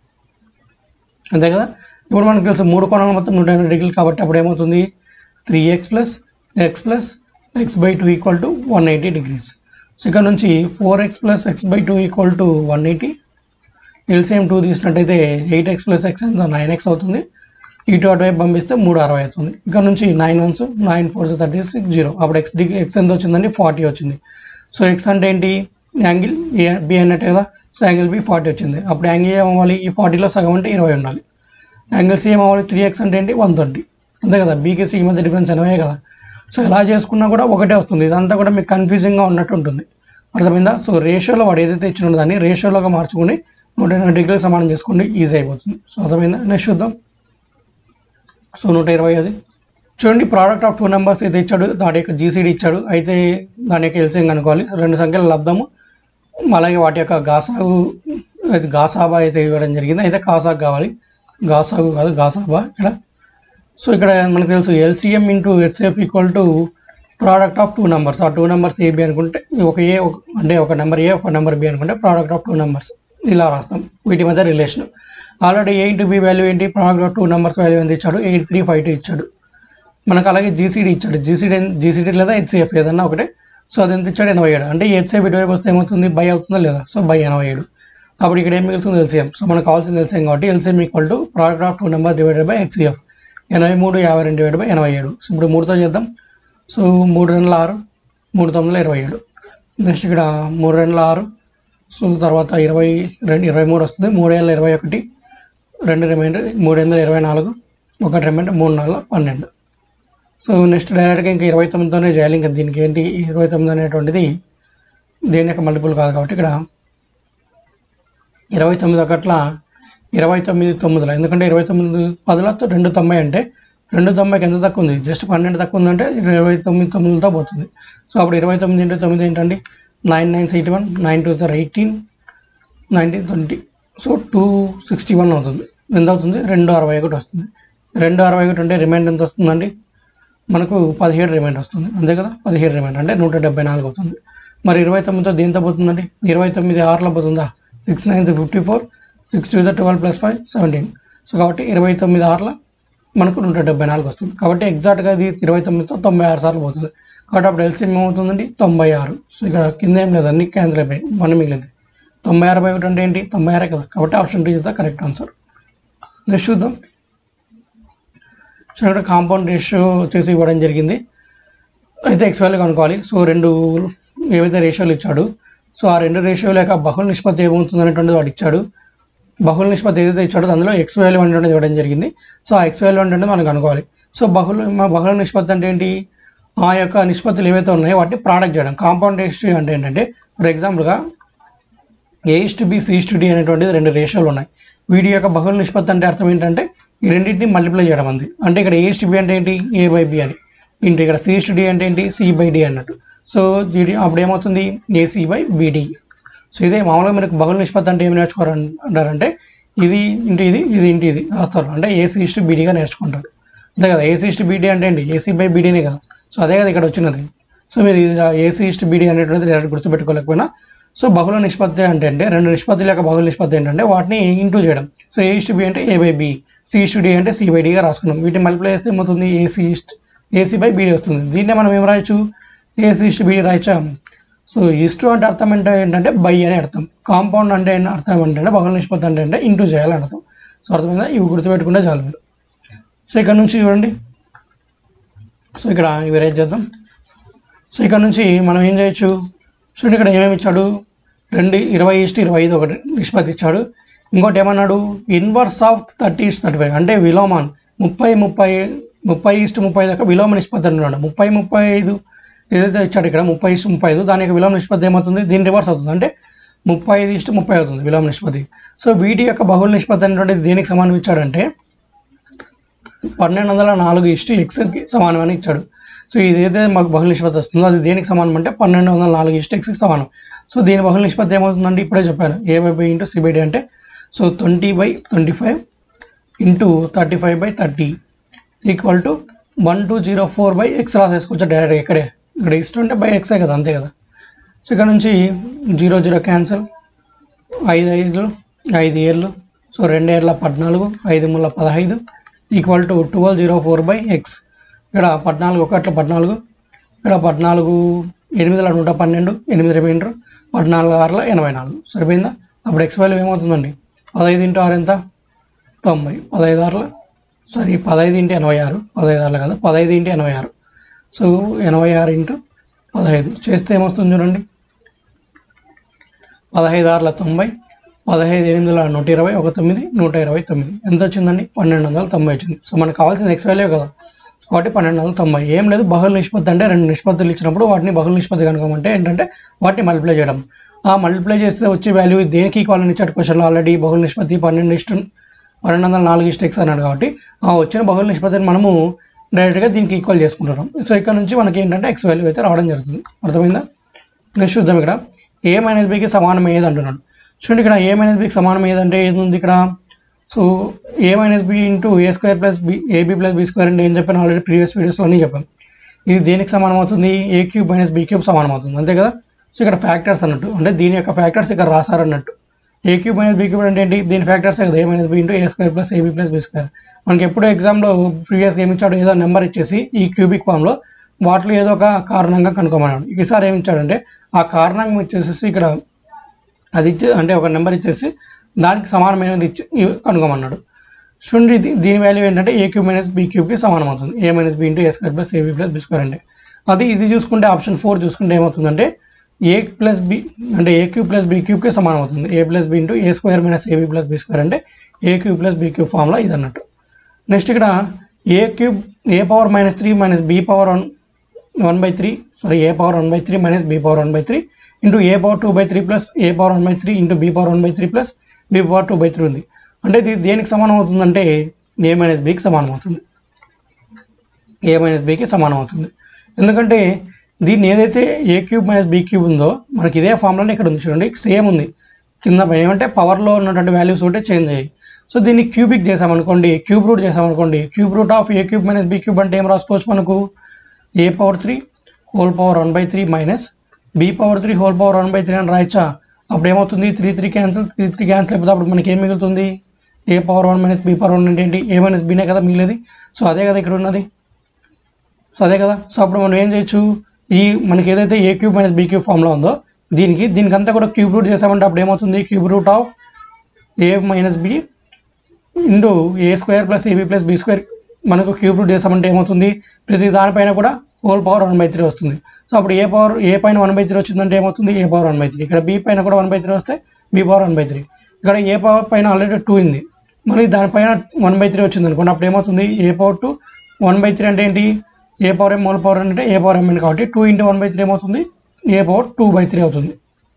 అంతే కదా ఇప్పుడు మనకు తెలుసు మూడు కోణాలు మొత్తం నూట ఎనభై డిగ్రీలు కాబట్టి అప్పుడు ఏమవుతుంది three X plus X plus X by two equal to one eighty degrees so ఇక్కడ నుంచి four X plus X by two equal to one eighty LCM two తీసినట్టయితే ఎయిట్ ఎక్స్ ప్లస్ ఎక్స్ ఎంత నైన్ ఎక్స్ అవుతుంది ఇటు అటువైపు పంపిస్తే మూడు అరవై అవుతుంది ఇక్కడ నుంచి nine ones nine fours thirty six zero అప్పుడు ఎక్స్ డిగ్రీ ఎక్స్ ఎంత వచ్చిందండి ఫార్టీ వచ్చింది సో ఎక్స్ అంటే ఏంటి యాంగిల్ ఏ బి అన్నట్టు కదా సో యాంగిల్ బి ఫార్టీ వచ్చింది అప్పుడు యాంగిల్ ఏమవ్వాలి ఈ ఫార్టీలో సగం అంటే ఇరవై ఉండాలి యాంగిల్ సి ఏమవ్వాలి త్రీ ఎక్స్ అంటే ఏంటి వన్ థర్టీ అంతే కదా బీకి సి మధ్య డిఫరెన్స్ ఎనభై కదా సో ఎలా చేసుకున్నా కూడా ఒకటే వస్తుంది ఇదంతా కూడా మీకు కన్ఫ్యూజింగ్గా ఉన్నట్టు ఉంటుంది అర్థమైందా సో రేషియోలో వాడు ఏదైతే ఇచ్చిన దాన్ని రేషియోలోగా మార్చుకుని నూట ఎనభై డిగ్రీలు సమానం చేసుకోండి ఈజీ అయిపోతుంది సో అర్థమైందా నెక్స్ట్ చూద్దాం సో నూట ఇరవై అది చూడండి ప్రోడక్ట్ ఆఫ్ టూ నెంబర్స్ అయితే ఇచ్చాడు దాని యొక్క జీసీడీ ఇచ్చాడు అయితే దాని యొక్క ఎల్సిఎం కనుక్కోవాలి రెండు సంఖ్యలు లబ్దాము అలాగే వాటి యొక్క గాసాగు అయితే గాసాబా అయితే ఇవ్వడం జరిగింది అయితే కాసాగు కావాలి గాసాగు కాదు గాసాబా ఇక్కడ సో ఇక్కడ మనకు తెలుసు LCM into HF equal to product of two numbers ఆ టూ నెంబర్స్ ఏబి అనుకుంటే ఒక ఏ ఒక- అంటే ఒక నెంబర్ ఏ ఒక నెంబర్ బి అనుకుంటే ప్రోడక్ట్ ఆఫ్ టూ నెంబర్స్ ఇలా రాస్తాం వీటి మధ్య relation already A into B value ఏంటి product of two numbers value ఎంత ఇచ్చాడు ఎయిట్ త్రీ ఫైవ్ టూ ఇచ్చాడు మనకు అలాగే జీసీడీ ఇచ్చాడు జీసీడీ జీసీడీ లేదా హెచ్సిఎఫ్ ఏదన్నా ఒకటే సో అది ఎంత ఇచ్చాడు ఎనభై ఏడు అంటే హెచ్సిఎఫ్ ఇటువైపు వస్తే ఏమవుతుంది బై అవుతుందా లేదా సో బై ఎనభై ఏడు అప్పుడు ఇక్కడ ఏం మిగులుతుంది ఎల్సిఎం సో మనకు కావాల్సింది ఎల్సిఎం కాబట్టి LCM equal to product of two number divided by HCF ఎనభై మూడు యాభై రెండు డివైడ్ బై ఎనభై ఏడు సో ఇప్పుడు మూడుతో చేద్దాం సో మూడు రెండుల ఆరు మూడు తొమ్మిదిలో ఇరవై ఏడు నెక్స్ట్ ఇక్కడ మూడు రెండుల ఆరు సో తర్వాత ఇరవై రెండు ఇరవై మూడు వస్తుంది మూడు ఏళ్ళ ఇరవై ఒకటి రెండు రిమైండర్ మూడు వందల ఇరవై నాలుగు ఒకటి రిమైండర్ మూడు నాలుగు పన్నెండు సో నెక్స్ట్ డైరెక్ట్గా ఇంకా ఇరవై తొమ్మిదితోనే చేయాలి ఇంకా దీనికి ఏంటి ఇరవై తొమ్మిది అనేటువంటిది దేని యొక్క మల్టిపుల్ కాదు కాబట్టి ఇక్కడ ఇరవై తొమ్మిది ఒకట్ల ఇరవై తొమ్మిది తొమ్మిదిలో ఎందుకంటే ఇరవై తొమ్మిది పదుల రెండు తొంభై అంటే రెండు తొంభైకి ఎంత తక్కువ ఉంది జస్ట్ పన్నెండు తక్కువ ఉందంటే ఇరవై తొమ్మిది తొమ్మిదితో పోతుంది సో అప్పుడు ఇరవై తొమ్మిది ఇంటూ తొమ్మిది ఏంటండి nine nine eighty one nine two జర్ eighteen nineteen twenty so two sixty one అవుతుంది ఎంత అవుతుంది రెండు అరవై ఒకటి వస్తుంది రెండు అరవై ఒకటి అంటే రిమైండర్ ఎంత వస్తుందండి మనకు పదిహేడు రిమైండర్ వస్తుంది అంతే కదా పదిహేడు రిమైండర్ అంటే నూట డెబ్బై నాలుగు అవుతుంది మరి ఇరవై తొమ్మిదితో దేంతో పోతుందండి ఇరవై తొమ్మిది ఆరులో పోతుందా six nine fifty four six two twelve plus five seventeen so కాబట్టి ఇరవై తొమ్మిది ఆరుల మనకు నూట డెబ్బై నాలుగు వస్తుంది కాబట్టి ఎగ్జాక్ట్గా ఇది ఇరవై తొమ్మిదితో తొంభై ఆరు సార్లు పోతుంది కాబట్టి అప్పుడు ఎల్సిఎం ఏమవుతుందండి తొంభై ఆరు సో ఇక్కడ కింద ఏం లేదు అన్ని క్యాన్సిల్ అయిపోయి వన్ మిగిలింది తొంభై ఆరు బై ఒకటి అంటే ఏంటి తొంభై ఆరే కదా కాబట్టి option two is the correct answer next చూద్దాం సో ఇక్కడ కాంపౌండ్ రేషియో వచ్చేసి ఇవ్వడం జరిగింది అయితే ఎక్స్ వాల్యూ కనుక్కోవాలి సో రెండు ఏవైతే రేషియోలు ఇచ్చాడు సో ఆ రెండు రేషియో లేక బహుళ నిష్పత్తి ఏమవుతుంది అనేటువంటిది వాడు ఇచ్చాడు బహుళ నిష్పత్తి ఏదైతే ఇచ్చాడో అందులో ఎక్స్ వాల్యూ అనేటువంటిది ఇవ్వడం జరిగింది సో ఆ ఎక్స్ వాల్యూ అంటే మనం కనుక్కోవాలి సో బహుళ మా బహుళ నిష్పత్తి అంటే ఏంటి ఆ యొక్క నిష్పత్తులు ఏవైతే ఉన్నాయో వాటిని ప్రోడక్ట్ చేయడం కాంపౌండ్ రేషియో అంటే ఏంటంటే ఫర్ ఎగ్జాంపుల్గా A is to B C is to D అనేటువంటిది రెండు రేషియోలు ఉన్నాయి వీటి యొక్క బహుళ నిష్పత్తి అంటే అర్థం ఏంటంటే ఈ రెండింటిని మల్టిప్లై చేయడం అంది అంటే ఇక్కడ ఏ ఇస్ టు బి అంటే ఏంటి ఏ బై బి అని ఇంటి ఇక్కడ సి ఇస్ టు డి అంటే ఏంటి సి బై డి అన్నట్టు సో దీని అప్పుడు ఏమవుతుంది ఏసీ బై బిడి సో ఇదే మామూలుగా మీకు బహుళ నిష్పత్తి అంటే ఏమి నేర్చుకోరు అంటారంటే ఇది ఇంటి ఇది ఇది ఇంటి ఇది రాస్తారు అంటే ఏసీ ఇస్ టు బీడీగా నేర్చుకుంటారు అంతే కదా ఏసీ ఇస్ టు బీడీ అంటే ఏంటి ఏసీ బై బీడీనే కదా సో అదే కదా ఇక్కడ వచ్చినది సో మీరు ఏసీ ఇస్ టు బీడీ అనేటువంటిది డైరెక్ట్ గుర్తుపెట్టుకోలేకపోయినా సో బహుళ నిష్పత్తి అంటే అంటే రెండు నిష్పత్తుల యొక్క బహుళ నిష్పత్తి ఏంటంటే వాటిని ఇంటూ చేయడం so A is to B అంటే A by B C is to D అంటే సి బై డిగా రాసుకున్నాం వీటిని మల్టిప్లై చేస్తే ఏమవుతుంది A C is to A C by B D వస్తుంది దీన్నే మనం ఏం రాయొచ్చు ఏసీ ఇస్ట్ బీడీ రాయచ్చా సో ఇస్టు అంటే అర్థం అంటే ఏంటంటే బై అని అర్థం కాంపౌండ్ అంటే ఏంటి అర్థం ఏంటంటే బహుళ నిష్పత్తి అంటే అంటే ఇంటూ చేయాలని అర్థం సో అర్థమైందా ఇవి గుర్తుపెట్టుకుంటే చాలు మీరు సో ఇక్కడ నుంచి చూడండి సో ఇక్కడ ఇవి రేజ్ చేద్దాం సో ఇక్కడ నుంచి మనం ఏం చేయొచ్చు చూడండి ఇక్కడ ఏమేమి ఇచ్చాడు రెండు ఇరవై ఇస్ట్ ఇరవై ఐదు ఒకటి నిష్పత్తి ఇచ్చాడు ఇంకోటి ఏమన్నాడు inverse of thirty is to thirty five అంటే విలోమాన్ ముప్పై ముప్పై ముప్పై ఇస్ట్ ముప్పై దాకా విలోమ నిష్పత్తి అంటున్నాడు ముప్పై ముప్పై ఐదు ఏదైతే ఇచ్చాడు ఇక్కడ ముప్పై ఇస్ట్ ముప్పై ఐదు దాని యొక్క విలోమ నిష్పత్తి ఏమవుతుంది దీని రివర్స్ అవుతుంది అంటే ముప్పై ఐదు ఇష్ట ముప్పై అవుతుంది విలోమ నిష్పత్తి సో వీటి యొక్క బహుళ నిష్పత్తి అనేటువంటిది దేనికి సమానం ఇచ్చాడంటే పన్నెండు వందల నాలుగు ఇష్టు ఎక్స్కి సమానం అని ఇచ్చాడు సో ఇది ఏదైతే మాకు బహుళ నిష్పత్తి వస్తుందో అది దేనికి సమానం అంటే పన్నెండు వందల నాలుగు ఇష్టు ఎక్స్కి సమానం సో దీని బహుళ నిష్పత్తి ఏమవుతుందంటే ఇప్పుడే చెప్పాను A by by into C B D అంటే so twenty by twenty five into thirty five by thirty equal to one two zero four by X రాసేసుకోవచ్చు డైరెక్ట్ ఇక్కడే ఇక్కడ ఇష్టం ఉంటే బై ఎక్సే కదా అంతే కదా సో ఇక్కడ నుంచి జీరో జీరో క్యాన్సల్ ఐదు ఐదు ఐదు ఏళ్ళు సో రెండు ఏళ్ళ పద్నాలుగు ఐదు మూల పదహైదు equal to twelve zero four by X ఇక్కడ పద్నాలుగు ఒకట్ల పద్నాలుగు ఇక్కడ పద్నాలుగు ఎనిమిదిల నూట పన్నెండు ఎనిమిది రిమైండర్ పద్నాలుగు ఆరుల ఎనభై నాలుగు సరిపోయిందా అప్పుడు ఎక్స్ వాల్యూ ఏమవుతుందండి పదహైదు ఇంటూ ఆరు ఎంత తొంభై పదహైదు ఆరుల సారీ పదహైదు ఇంటూ ఎనభై ఆరు పదహైదు ఆరుల కదా పదహైదు ఇంటూ ఎనభై ఆరు సో ఎనభై ఆరు ఇంటూ పదహైదు చేస్తే ఏమొస్తుంది చూడండి పదహైదు ఆరుల తొంభై పదహైదు ఎనిమిదిల నూట ఇరవై ఒక తొమ్మిది నూట ఇరవై తొమ్మిది ఎంత వచ్చిందండి పన్నెండు వందల తొంభై వచ్చింది సో మనకు కావాల్సిన ఎక్స్ వాల్యూ కదా కాబట్టి పన్నెండు వందల తొంభై ఏం లేదు బహుళ నిష్పత్తి అంటే రెండు నిష్పత్తులు ఇచ్చినప్పుడు వాటిని బహుళ నిష్పత్తి కనుకోమంటే ఏంటంటే వాటిని మల్టిప్లై చేయడం ఆ మల్టిప్లై చేస్తే వచ్చే వాల్యూ దేనికి ఈక్వల్ అని ఇచ్చాడు క్వశ్చన్లో ఆల్రెడీ బహుళ నిష్పత్తి పన్నెండు ఇష్టు పన్నెండు వందల నాలుగు ఇష్ట ఎక్స్ అన్నాడు కాబట్టి ఆ వచ్చిన బహుళ నిష్పత్తిని మనము డైరెక్ట్గా దీనికి ఈక్వల్ చేసుకుంటున్నాం సో ఇక్కడ నుంచి మనకి ఏంటంటే ఎక్స్ వాల్యూ అయితే రావడం జరుగుతుంది అర్థమైందా నెక్స్ట్ చూద్దాం ఇక్కడ ఏ మైనస్ బీకి సమానం ఏది అంటున్నాడు చూడండి ఇక్కడ ఏ మైనస్ బీకి సమానం ఏదంటే ఏది ఉంది ఇక్కడ so A minus B into A square plus B A B plus B square అంటే ఏం చెప్పాను ఆల్రెడీ ప్రీవియస్ వీడియోస్లో అన్నీ చెప్పాను ఇది దేనికి సమానం అవుతుంది A cube minus B cube సమానం అవుతుంది అంతే కదా సో ఇక్కడ ఫ్యాక్టర్స్ అన్నట్టు అంటే దీని యొక్క ఫ్యాక్టర్స్ ఇక్కడ రాశారన్నట్టు A cube minus B cube అంటే ఏంటి దీని ఫ్యాక్టర్స్ కదా A minus B into A square plus A B plus B square మనకి ఎప్పుడు ఎగ్జామ్లో ప్రీవియస్గా ఏమి ఇచ్చాడు ఏదో నెంబర్ ఇచ్చేసి ఈ క్యూబిక్ ఫామ్లో వాటిలో ఏదో ఒక కారణంగా కనుక్కోమన్నాడు ఈసారి ఏమి ఇచ్చాడంటే ఆ కారణంగా ఇచ్చేసేసి ఇక్కడ అది ఇచ్చే అంటే ఒక నెంబర్ ఇచ్చేసి దానికి సమానమైనది ఇచ్చి ఇవి కనుక్కోమన్నాడు చూడండి ఇది దీని వాల్యూ ఏంటంటే ఏ క్యూబ్ మైనస్ బీ క్యూబ్కి సమానం అవుతుంది A minus B into A square plus A B plus B square అంటే అది ఇది చూసుకుంటే ఆప్షన్ ఫోర్ చూసుకుంటే ఏమవుతుందంటే ఏ ప్లస్ బి అంటే ఏ క్యూబ్ ప్లస్ బీ క్యూబ్కి సమానం అవుతుంది A plus B into A square minus A B plus B square అంటే A cube plus B cube formula ఇది అన్నట్టు నెక్స్ట్ ఇక్కడ A cube A power minus three minus B power one one by three sorry A power one by three minus B power one by three into A power two by three plus A power one by three into B power one by three plus B power two by three ఉంది అంటే ఇది దేనికి సమానం అవుతుందంటే ఏ minus బీకి సమానం అవుతుంది A minus బీకి సమానం అవుతుంది ఎందుకంటే దీన్ని ఏదైతే A cube minus B cube ఉందో మనకి ఇదే ఫార్ములానే ఇక్కడ ఉంది చూడండి సేమ్ ఉంది కింద పైన ఏమంటే పవర్లో ఉన్నటువంటి వాల్యూస్ ఒకటే చేంజ్ అయ్యాయి సో దీన్ని క్యూబిక్ చేసామనుకోండి క్యూబ్ రూట్ చేసామనుకోండి cube root of A cube minus B cube అంటే ఏం రాసుకోవచ్చు మనకు A power three whole power one by three minus B power three whole power one by three అని రాయచ్చా అప్పుడు ఏమవుతుంది three three cancel three three cancel అయిపోతే అప్పుడు మనకి ఏం మిగులుతుంది A power one minus B power one అంటే ఏంటి ఏ మైనస్ బీనే కదా మిగిలేది సో అదే కదా ఇక్కడ ఉన్నది సో అదే కదా సో అప్పుడు మనం ఏం చేయొచ్చు ఈ మనకి ఏదైతే A cube minus B cube ఫామ్లో ఉందో దీనికి దీనికంతా కూడా క్యూబ్ రూట్ చేసామంటే అప్పుడు ఏమవుతుంది cube root of A minus B into A square plus A B plus B square మనకు క్యూబ్ రూట్ చేసామంటే ఏమవుతుంది ప్రతి దానిపైన కూడా whole power one by three వస్తుంది సో అప్పుడు ఏ పవర్ ఏ పైన వన్ బై త్రీ వచ్చిందంటే ఏమవుతుంది A power one by three ఇక్కడ బీ పైన కూడా వన్ బై త్రీ వస్తే B power one by three ఇక్కడ ఏ పవర్ పైన ఆల్రెడీ టూ ఉంది మళ్ళీ దానిపైన వన్ బై త్రీ వచ్చింది అనుకోండి అప్పుడు ఏమవుతుంది A power two one by three అంటే ఏంటి A power M whole power అంటే ఏ పవర్ ఎంఎన్ కాబట్టి two into one by three ఏమవుతుంది A power two by three అవుతుంది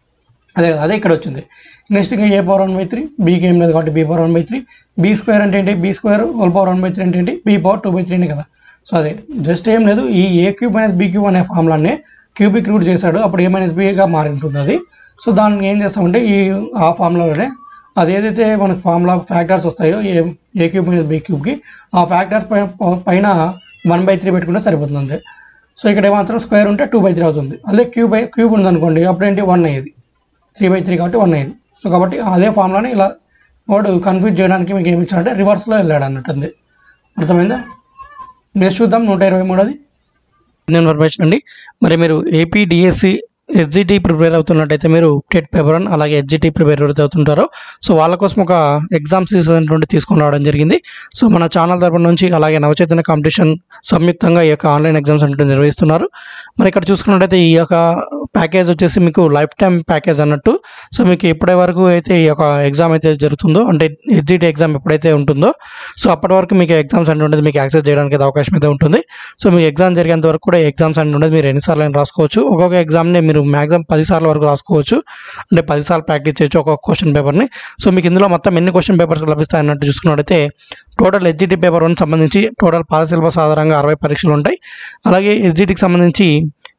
అదే కదా అదే ఇక్కడ వచ్చింది నెక్స్ట్ ఇంకా A power one by three బీకి ఏం లేదు కాబట్టి B power one by three B square అంటే ఏంటి B square whole power one by three అంటే ఏంటి బీ పవర్ టూ బై త్రీనే కదా సో అదే జస్ట్ ఏం లేదు ఈ A cube minus B cube అనే ఫార్ములానే క్యూబిక్ రూట్ చేశాడు అప్పుడు ఏ మైనస్ బీగా మారి ఉంటుంది అది సో దాన్ని ఏం చేస్తామంటే ఈ ఆ ఫార్ములాలోనే అది ఏదైతే మనకు ఫార్ములా ఫ్యాక్టర్స్ వస్తాయో A A cube minus B క్యూబ్కి ఆ ఫ్యాక్టర్స్ పైన పైన వన్ బై త్రీ పెట్టుకుంటే సరిపోతుంది అంతే సో ఇక్కడ ఏమాత్రం స్క్వేర్ ఉంటే టూ బై త్రీ అవుతుంది అదే క్యూబ్ బై క్యూబ్ ఉందనుకోండి అప్పుడు ఏంటి వన్ అయ్యేది త్రీ బై త్రీ కాబట్టి వన్ అయింది సో కాబట్టి అదే ఫామ్లోనే ఇలా వాడు కన్ఫ్యూజ్ చేయడానికి మీకు ఏమి ఇచ్చాడంటే రివర్స్లో వెళ్ళాడు అన్నట్టు అంతే అర్థమైందా నెక్స్ట్ చూద్దాం నూట ఇరవై మూడోది ఇన్ఫర్మేషన్ అండి మరి మీరు ఏపీ డిఎస్సి ఎస్జిటి ప్రిపేర్ అవుతున్నట్టయితే మీరు టెట్ పేపర్ వన్ అలాగే ఎస్జిటి ప్రిపేర్ ఎవరైతే అవుతుంటారో సో వాళ్ళ కోసం ఒక ఎగ్జామ్ సీజన్ అనేటువంటి తీసుకొని రావడం జరిగింది సో మన ఛానల్ తరపు నుంచి అలాగే నవచైతన్య కాంపిటీషన్ సంయుక్తంగా ఈ యొక్క ఆన్లైన్ ఎగ్జామ్స్ అనేటువంటి నిర్వహిస్తున్నారు మరి ఇక్కడ చూసుకున్నట్టయితే ఈ యొక్క ప్యాకేజ్ వచ్చేసి మీకు లైఫ్ టైం ప్యాకేజ్ అన్నట్టు సో మీకు ఎప్పటి వరకు అయితే ఈ యొక్క ఎగ్జామ్ అయితే జరుగుతుందో అంటే ఎస్జిటి ఎగ్జామ్ ఎప్పుడైతే ఉంటుందో సో అప్పటి వరకు మీకు ఎగ్జామ్స్ అనేటువంటిది మీకు యాక్సెస్ చేయడానికి అయితే అవకాశం అయితే ఉంటుంది సో మీకు ఎగ్జామ్ జరిగేంత వరకు కూడా ఎగ్జామ్స్ అనేటువంటిది మీరు ఎన్నిసార్లు అయినా రాసుకోవచ్చు ఒక్కొక్క ఎగ్జామ్ని మీరు మ్యాక్సిమం పది సార్లు వరకు రాసుకోవచ్చు అంటే పది సార్లు ప్రాక్టీస్ చేయొచ్చు ఒక్కొక్క క్వశ్చన్ పేపర్ని సో మీకు ఇందులో మొత్తం ఎన్ని క్వశ్చన్ పేపర్స్ లభిస్తాయి అన్నట్టు చూసుకున్నట్టయితే టోటల్ ఎస్జిటి పేపర్ వన్ సంబంధించి టోటల్ పాల సిలబస్ ఆధారంగా అరవై పరీక్షలు ఉంటాయి అలాగే ఎస్జిటికి సంబంధించి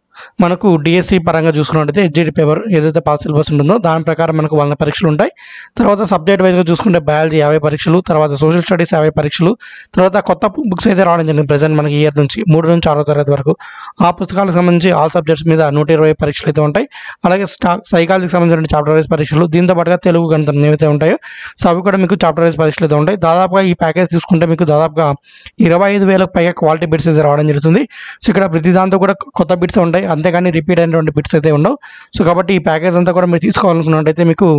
మనకు డిఎస్సి పరంగా చూసుకున్నట్టయితే హెచ్జిటి పేపర్ ఏదైతే పాస్ సిలబస్ ఉంటుందో దాని ప్రకారం మనకు వంద పరీక్షలు ఉంటాయి తర్వాత సబ్జెక్ట్ వైజ్గా చూసుకుంటే బయాలజీ యాభై పరీక్షలు తర్వాత సోషల్ స్టడీస్ యాభై పరీక్షలు తర్వాత కొత్త బుక్స్ అయితే రావడం జరిగింది ప్రజెంట్ మనకి ఇయర్ నుంచి మూడు నుంచి ఆరో తరగతి వరకు ఆ పుస్తకాలకు సంబంధించి ఆల్ సబ్జెక్ట్స్ మీద నూట ఇరవై పరీక్షలు అయితే ఉంటాయి అలాగే స్టా సైకాలజీకి సంబంధించిన చాప్టర్ వైజ్ పరీక్షలు దీంతో పాటుగా తెలుగు గణితం ఏవైతే ఉంటాయో సో అవి కూడా మీకు చాప్టర్ వైజ్ పరీక్షలు అయితే ఉంటాయి దాదాపుగా ఈ ప్యాకేజ్ తీసుకుంటే మీకు దాదాపుగా ఇరవై ఐదు వేలకు పైగా క్వాలిటీ బిట్స్ అయితే రావడం జరుగుతుంది సో ఇక్కడ ప్రతి దాంతో కూడా కొత్త బిట్స్ ఉంటాయి అంతేగాని రిపీట్ అయినటువంటి బిట్స్ అయితే ఉండవు సో కాబట్టి ఈ ప్యాకేజ్ అంతా కూడా మీరు తీసుకోవాలనుకున్నట్టయితే మీకు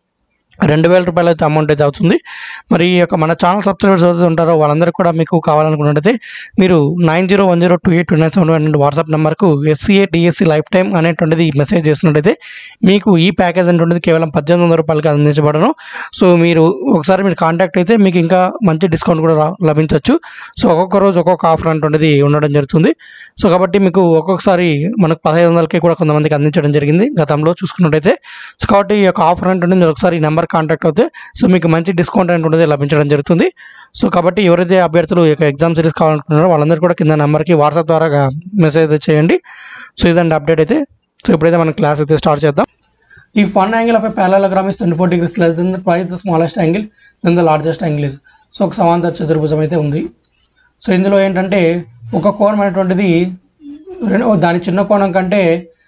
రెండు వేల రూపాయలు అయితే అమౌంట్ అయితే అవుతుంది మరి ఈ యొక్క మన ఛానల్ సబ్స్క్రైబర్స్ ఎవరైతే ఉంటారో వాళ్ళందరికీ కూడా మీకు కావాలనుకున్నట్టయితే మీరు nine zero one zero two eight two nine seven one WhatsApp నెంబర్కు ఎస్సీఏ డిఎస్సి లైఫ్ టైం అనేటువంటిది మెసేజ్ చేసినట్టయితే మీకు ఈ ప్యాకేజ్ అనేటువంటిది కేవలం పద్దెనిమిది వందల రూపాయలకి అందించబడను సో మీరు ఒకసారి మీరు కాంటాక్ట్ అయితే మీకు ఇంకా మంచి డిస్కౌంట్ కూడా రా- లభించవచ్చు సో ఒక్కొక్క రోజు ఒక్కొక్క ఆఫర్ అనేటువంటిది ఉండడం జరుగుతుంది సో కాబట్టి మీకు ఒక్కొక్కసారి మనకు పదహైదు వందలకి కూడా కొంతమందికి అందించడం జరిగింది గతంలో చూసుకున్నట్టయితే సో కాబట్టి ఈ యొక్క ఆఫర్ అనేటువంటిది మీరు ఒకసారి ఈ నెంబర్ కాంటాక్ట్ అవుతే సో మీకు మంచి డిస్కౌంట్ అనేటువంటిది లభించడం జరుగుతుంది సో కాబట్టి ఎవరైతే అభ్యర్థులు ఈ యొక్క ఎగ్జామ్ సిరీస్ కావాలనుకుంటున్నారో వాళ్ళందరూ కూడా కింద నెంబర్కి వాట్సాప్ ద్వారా మెసేజ్ అయితే చేయండి సో ఇదండి అప్డేట్ అయితే సో ఇప్పుడైతే మనం క్లాస్ అయితే స్టార్ట్ చేద్దాం ఈ fun angle of a parallelogram is 24 degrees less than the twice the smallest angle then the largest angle is so ఒక సమాంతర చతుర్భుజం అయితే ఉంది సో ఇందులో ఏంటంటే ఒక కోణం అనేటువంటిది రెండు దాని చిన్న కోణం కంటే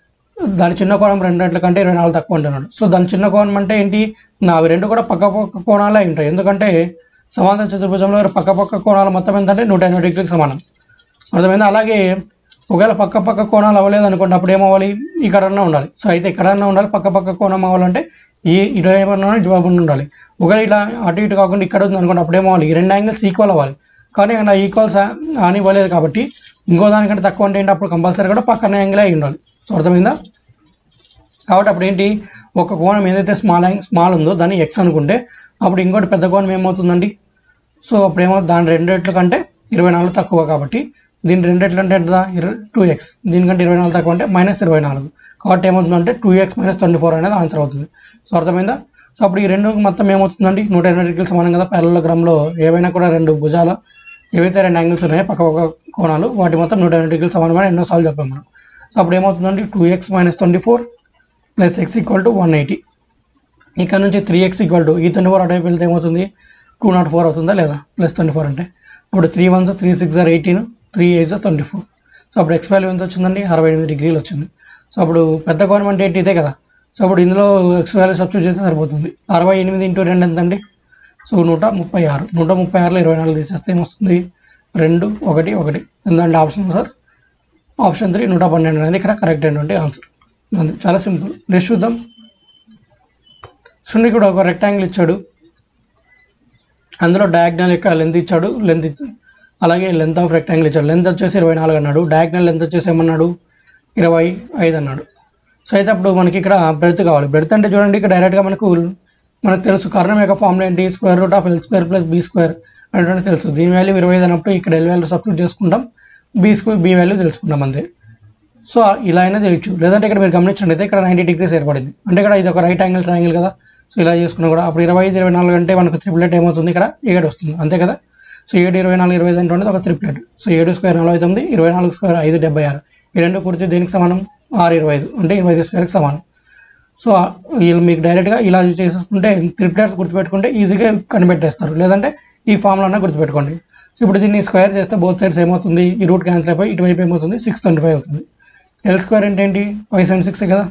దాని చిన్న కోణం రెండు రెట్ల కంటే ఇరవై నాలుగు తక్కువ అంటున్నాడు సో దాని చిన్న కోణం అంటే ఏంటి నా అవి రెండు కూడా పక్క పక్క కోణాలే అయి ఉంటాయి ఎందుకంటే సమాంతర చతుర్భుజంలో పక్క పక్క కోణాలు మొత్తం ఏంటంటే నూట ఎనభై డిగ్రీలకు సమానం అర్థమైంది అలాగే ఒకవేళ పక్క పక్క కోణాలు అవ్వలేదు అనుకోండి అప్పుడు ఏమవ్వాలి ఇక్కడన్నా ఉండాలి సో అయితే ఎక్కడన్నా ఉండాలి పక్క పక్క కోణం అవ్వాలంటే ఈ ఇటువైపు ఉన్నా ఇటువైపు ఉండాలి ఒకవేళ ఇలా అటు ఇటు కాకుండా ఇక్కడ ఉంది అనుకోండి అప్పుడు ఏమవ్వాలి ఈ రెండు యాంగిల్స్ ఈక్వల్ అవ్వాలి కానీ నా ఈక్వల్స్ అని ఇవ్వలేదు కాబట్టి ఇంకో దానికంటే తక్కువ అంటే ఏంటి అప్పుడు కంపల్సరీ కూడా పక్కన యాంగిల్ అయి ఉండాలి సో అర్థమైందా కాబట్టి అప్పుడు ఏంటి ఒక కోణం ఏదైతే స్మాల్ యాంగ్ స్మాల్ ఉందో దాన్ని ఎక్స్ అనుకుంటే అప్పుడు ఇంకోటి పెద్ద కోణం ఏమవుతుందండి సో అప్పుడు ఏమో దాని రెండు రెట్ల కంటే ఇరవై నాలుగు తక్కువ కాబట్టి దీని రెండు రెట్లు అంటే ఎంత ఇరవై టూ ఎక్స్ దీనికంటే ఇరవై నాలుగు తక్కువ అంటే మైనస్ ఇరవై నాలుగు కాబట్టి ఏమవుతుందంటే two X minus twenty four అనేది ఆన్సర్ అవుతుంది సో అర్థమైందా సో అప్పుడు ఈ రెండు మొత్తం ఏమవుతుందండి నూట ఎనభై డిగ్రీలు సమానం కదా ప్యారలోగ్రామ్లో ఏవైనా కూడా రెండు భుజాలు ఏవైతే రెండు యాంగిల్స్ ఉన్నాయో పక్క పక్క కోణాలు వాటి మొత్తం నూట ఎనభై డిగ్రీలు సమానమని ఎన్నోసార్లు చెప్పాం మనం సో అప్పుడు ఏమవుతుందండి two X minus twenty four plus X equal to one eighty ఇక్కడ నుంచి త్రీ ఎక్స్ ఈక్వల్ టు ఈ ట్వంటీ ఫోర్ అటువైపు వెళ్తే ఏమవుతుంది టూ నాట్ ఫోర్ అవుతుందా లేదా ప్లస్ ట్వంటీ ఫోర్ అంటే ఇప్పుడు three ones three six are eighteen three eights twenty four so అప్పుడు ఎక్స్ వాల్యూ ఎంత వచ్చిందండి అరవై ఎనిమిది డిగ్రీలు వచ్చింది సో అప్పుడు పెద్ద గవర్నమెంట్ ఏంటి ఇదే కదా సో అప్పుడు ఇందులో ఎక్స్ వాల్యూ సబ్స్టిట్యూట్ చేస్తే సరిపోతుంది అరవై ఎనిమిది ఇంటూ రెండు ఎంతండి సో నూట ముప్పై ఆరు నూట ముప్పై ఆరులో ఇరవై నాలుగు తీసేస్తే ఏమొస్తుంది రెండు ఒకటి ఒకటి ఎందుకంటే ఆప్షన్ సార్ ఆప్షన్ త్రీ నూట పన్నెండు అనేది ఇక్కడ కరెక్ట్ అయినటువంటి ఆన్సర్ అంతే చాలా సింపుల్ నెక్స్ట్ చూద్దాం చూడండి ఇక్కడ ఒక రెక్టాంగిల్ ఇచ్చాడు అందులో డయాగ్నల్ యొక్క లెంత్ ఇచ్చాడు లెంత్ అలాగే లెంత్ ఆఫ్ రెక్టాంగిల్ ఇచ్చాడు లెంత్ వచ్చేసి ఇరవై నాలుగు అన్నాడు డయాగ్నల్ లెంత్ వచ్చేసి ఏమన్నాడు ఇరవై ఐదు అన్నాడు సో అయితే అప్పుడు మనకి ఇక్కడ బ్రెడ్త్ కావాలి బ్రెడ్త్ అంటే చూడండి ఇక్కడ డైరెక్ట్గా మనకు మనకు తెలుసు కర్ణం యొక్క ఫార్ములా ఏంటి square root of L square plus B square అంటే తెలుసు దీని వాల్యూ ఇరవై ఐదు అన్నప్పుడు ఇక్కడ ఎల్ వాల్యూ సబ్స్టిట్యూట్ చేసుకుంటాం బీ స్క్వేర్ బీ వాల్యూ తెలుసుకుంటాం అంతే సో ఇలా అయినా చేయొచ్చు లేదంటే ఇక్కడ మీరు గమనించండి ఇక్కడ నైంటీ డిగ్రీస్ ఏర్పడింది అంటే ఇక్కడ ఇది ఒక రైట్ యాంగిల్ ట్రయాంగిల్ కదా సో ఇలా చేసుకున్నా కూడా అప్పుడు ఇరవై ఐదు ఇరవై నాలుగు అంటే మనకు త్రిప్లెట్ ఏమవుతుంది ఇక్కడ ఏడు వస్తుంది అంతే కదా సో ఏడు ఇరవై నాలుగు ఇరవై ఐదు అంటే ఒక త్రిప్లెట్ సో ఏడు స్క్వేర్ నలభై తొమ్మిది ఇరవై నాలుగు స్క్వేర్ ఐదు డెబ్బై ఆరు ఈ రెండు కూడితే దేనికి సమానం ఆరు ఇరవై ఐదు అంటే ఇరవై ఐదు స్క్వేర్కి సమానం సో వీళ్ళు మీకు డైరెక్ట్గా ఇలా చేసేసుకుంటే త్రిప్లెట్స్ గుర్తుపెట్టుకుంటే ఈజీగా కనిపెట్టేస్తారు లేదంటే ఈ ఫామ్లోనే గుర్తుపెట్టుకోండి సో ఇప్పుడు దీన్ని స్క్వేర్ చేస్తే బోత్ సైడ్స్ ఏమవుతుంది ఈ రూట్ క్యాన్సిల్ అయిపోయి ఇటువైపు ఏమవుతుంది సిక్స్ ట్వంటీ ఫైవ్ అవుతుంది ఎల్ స్క్వేర్ అంటే ఏంటి ఫైవ్ సెవెన్ సిక్స్ కదా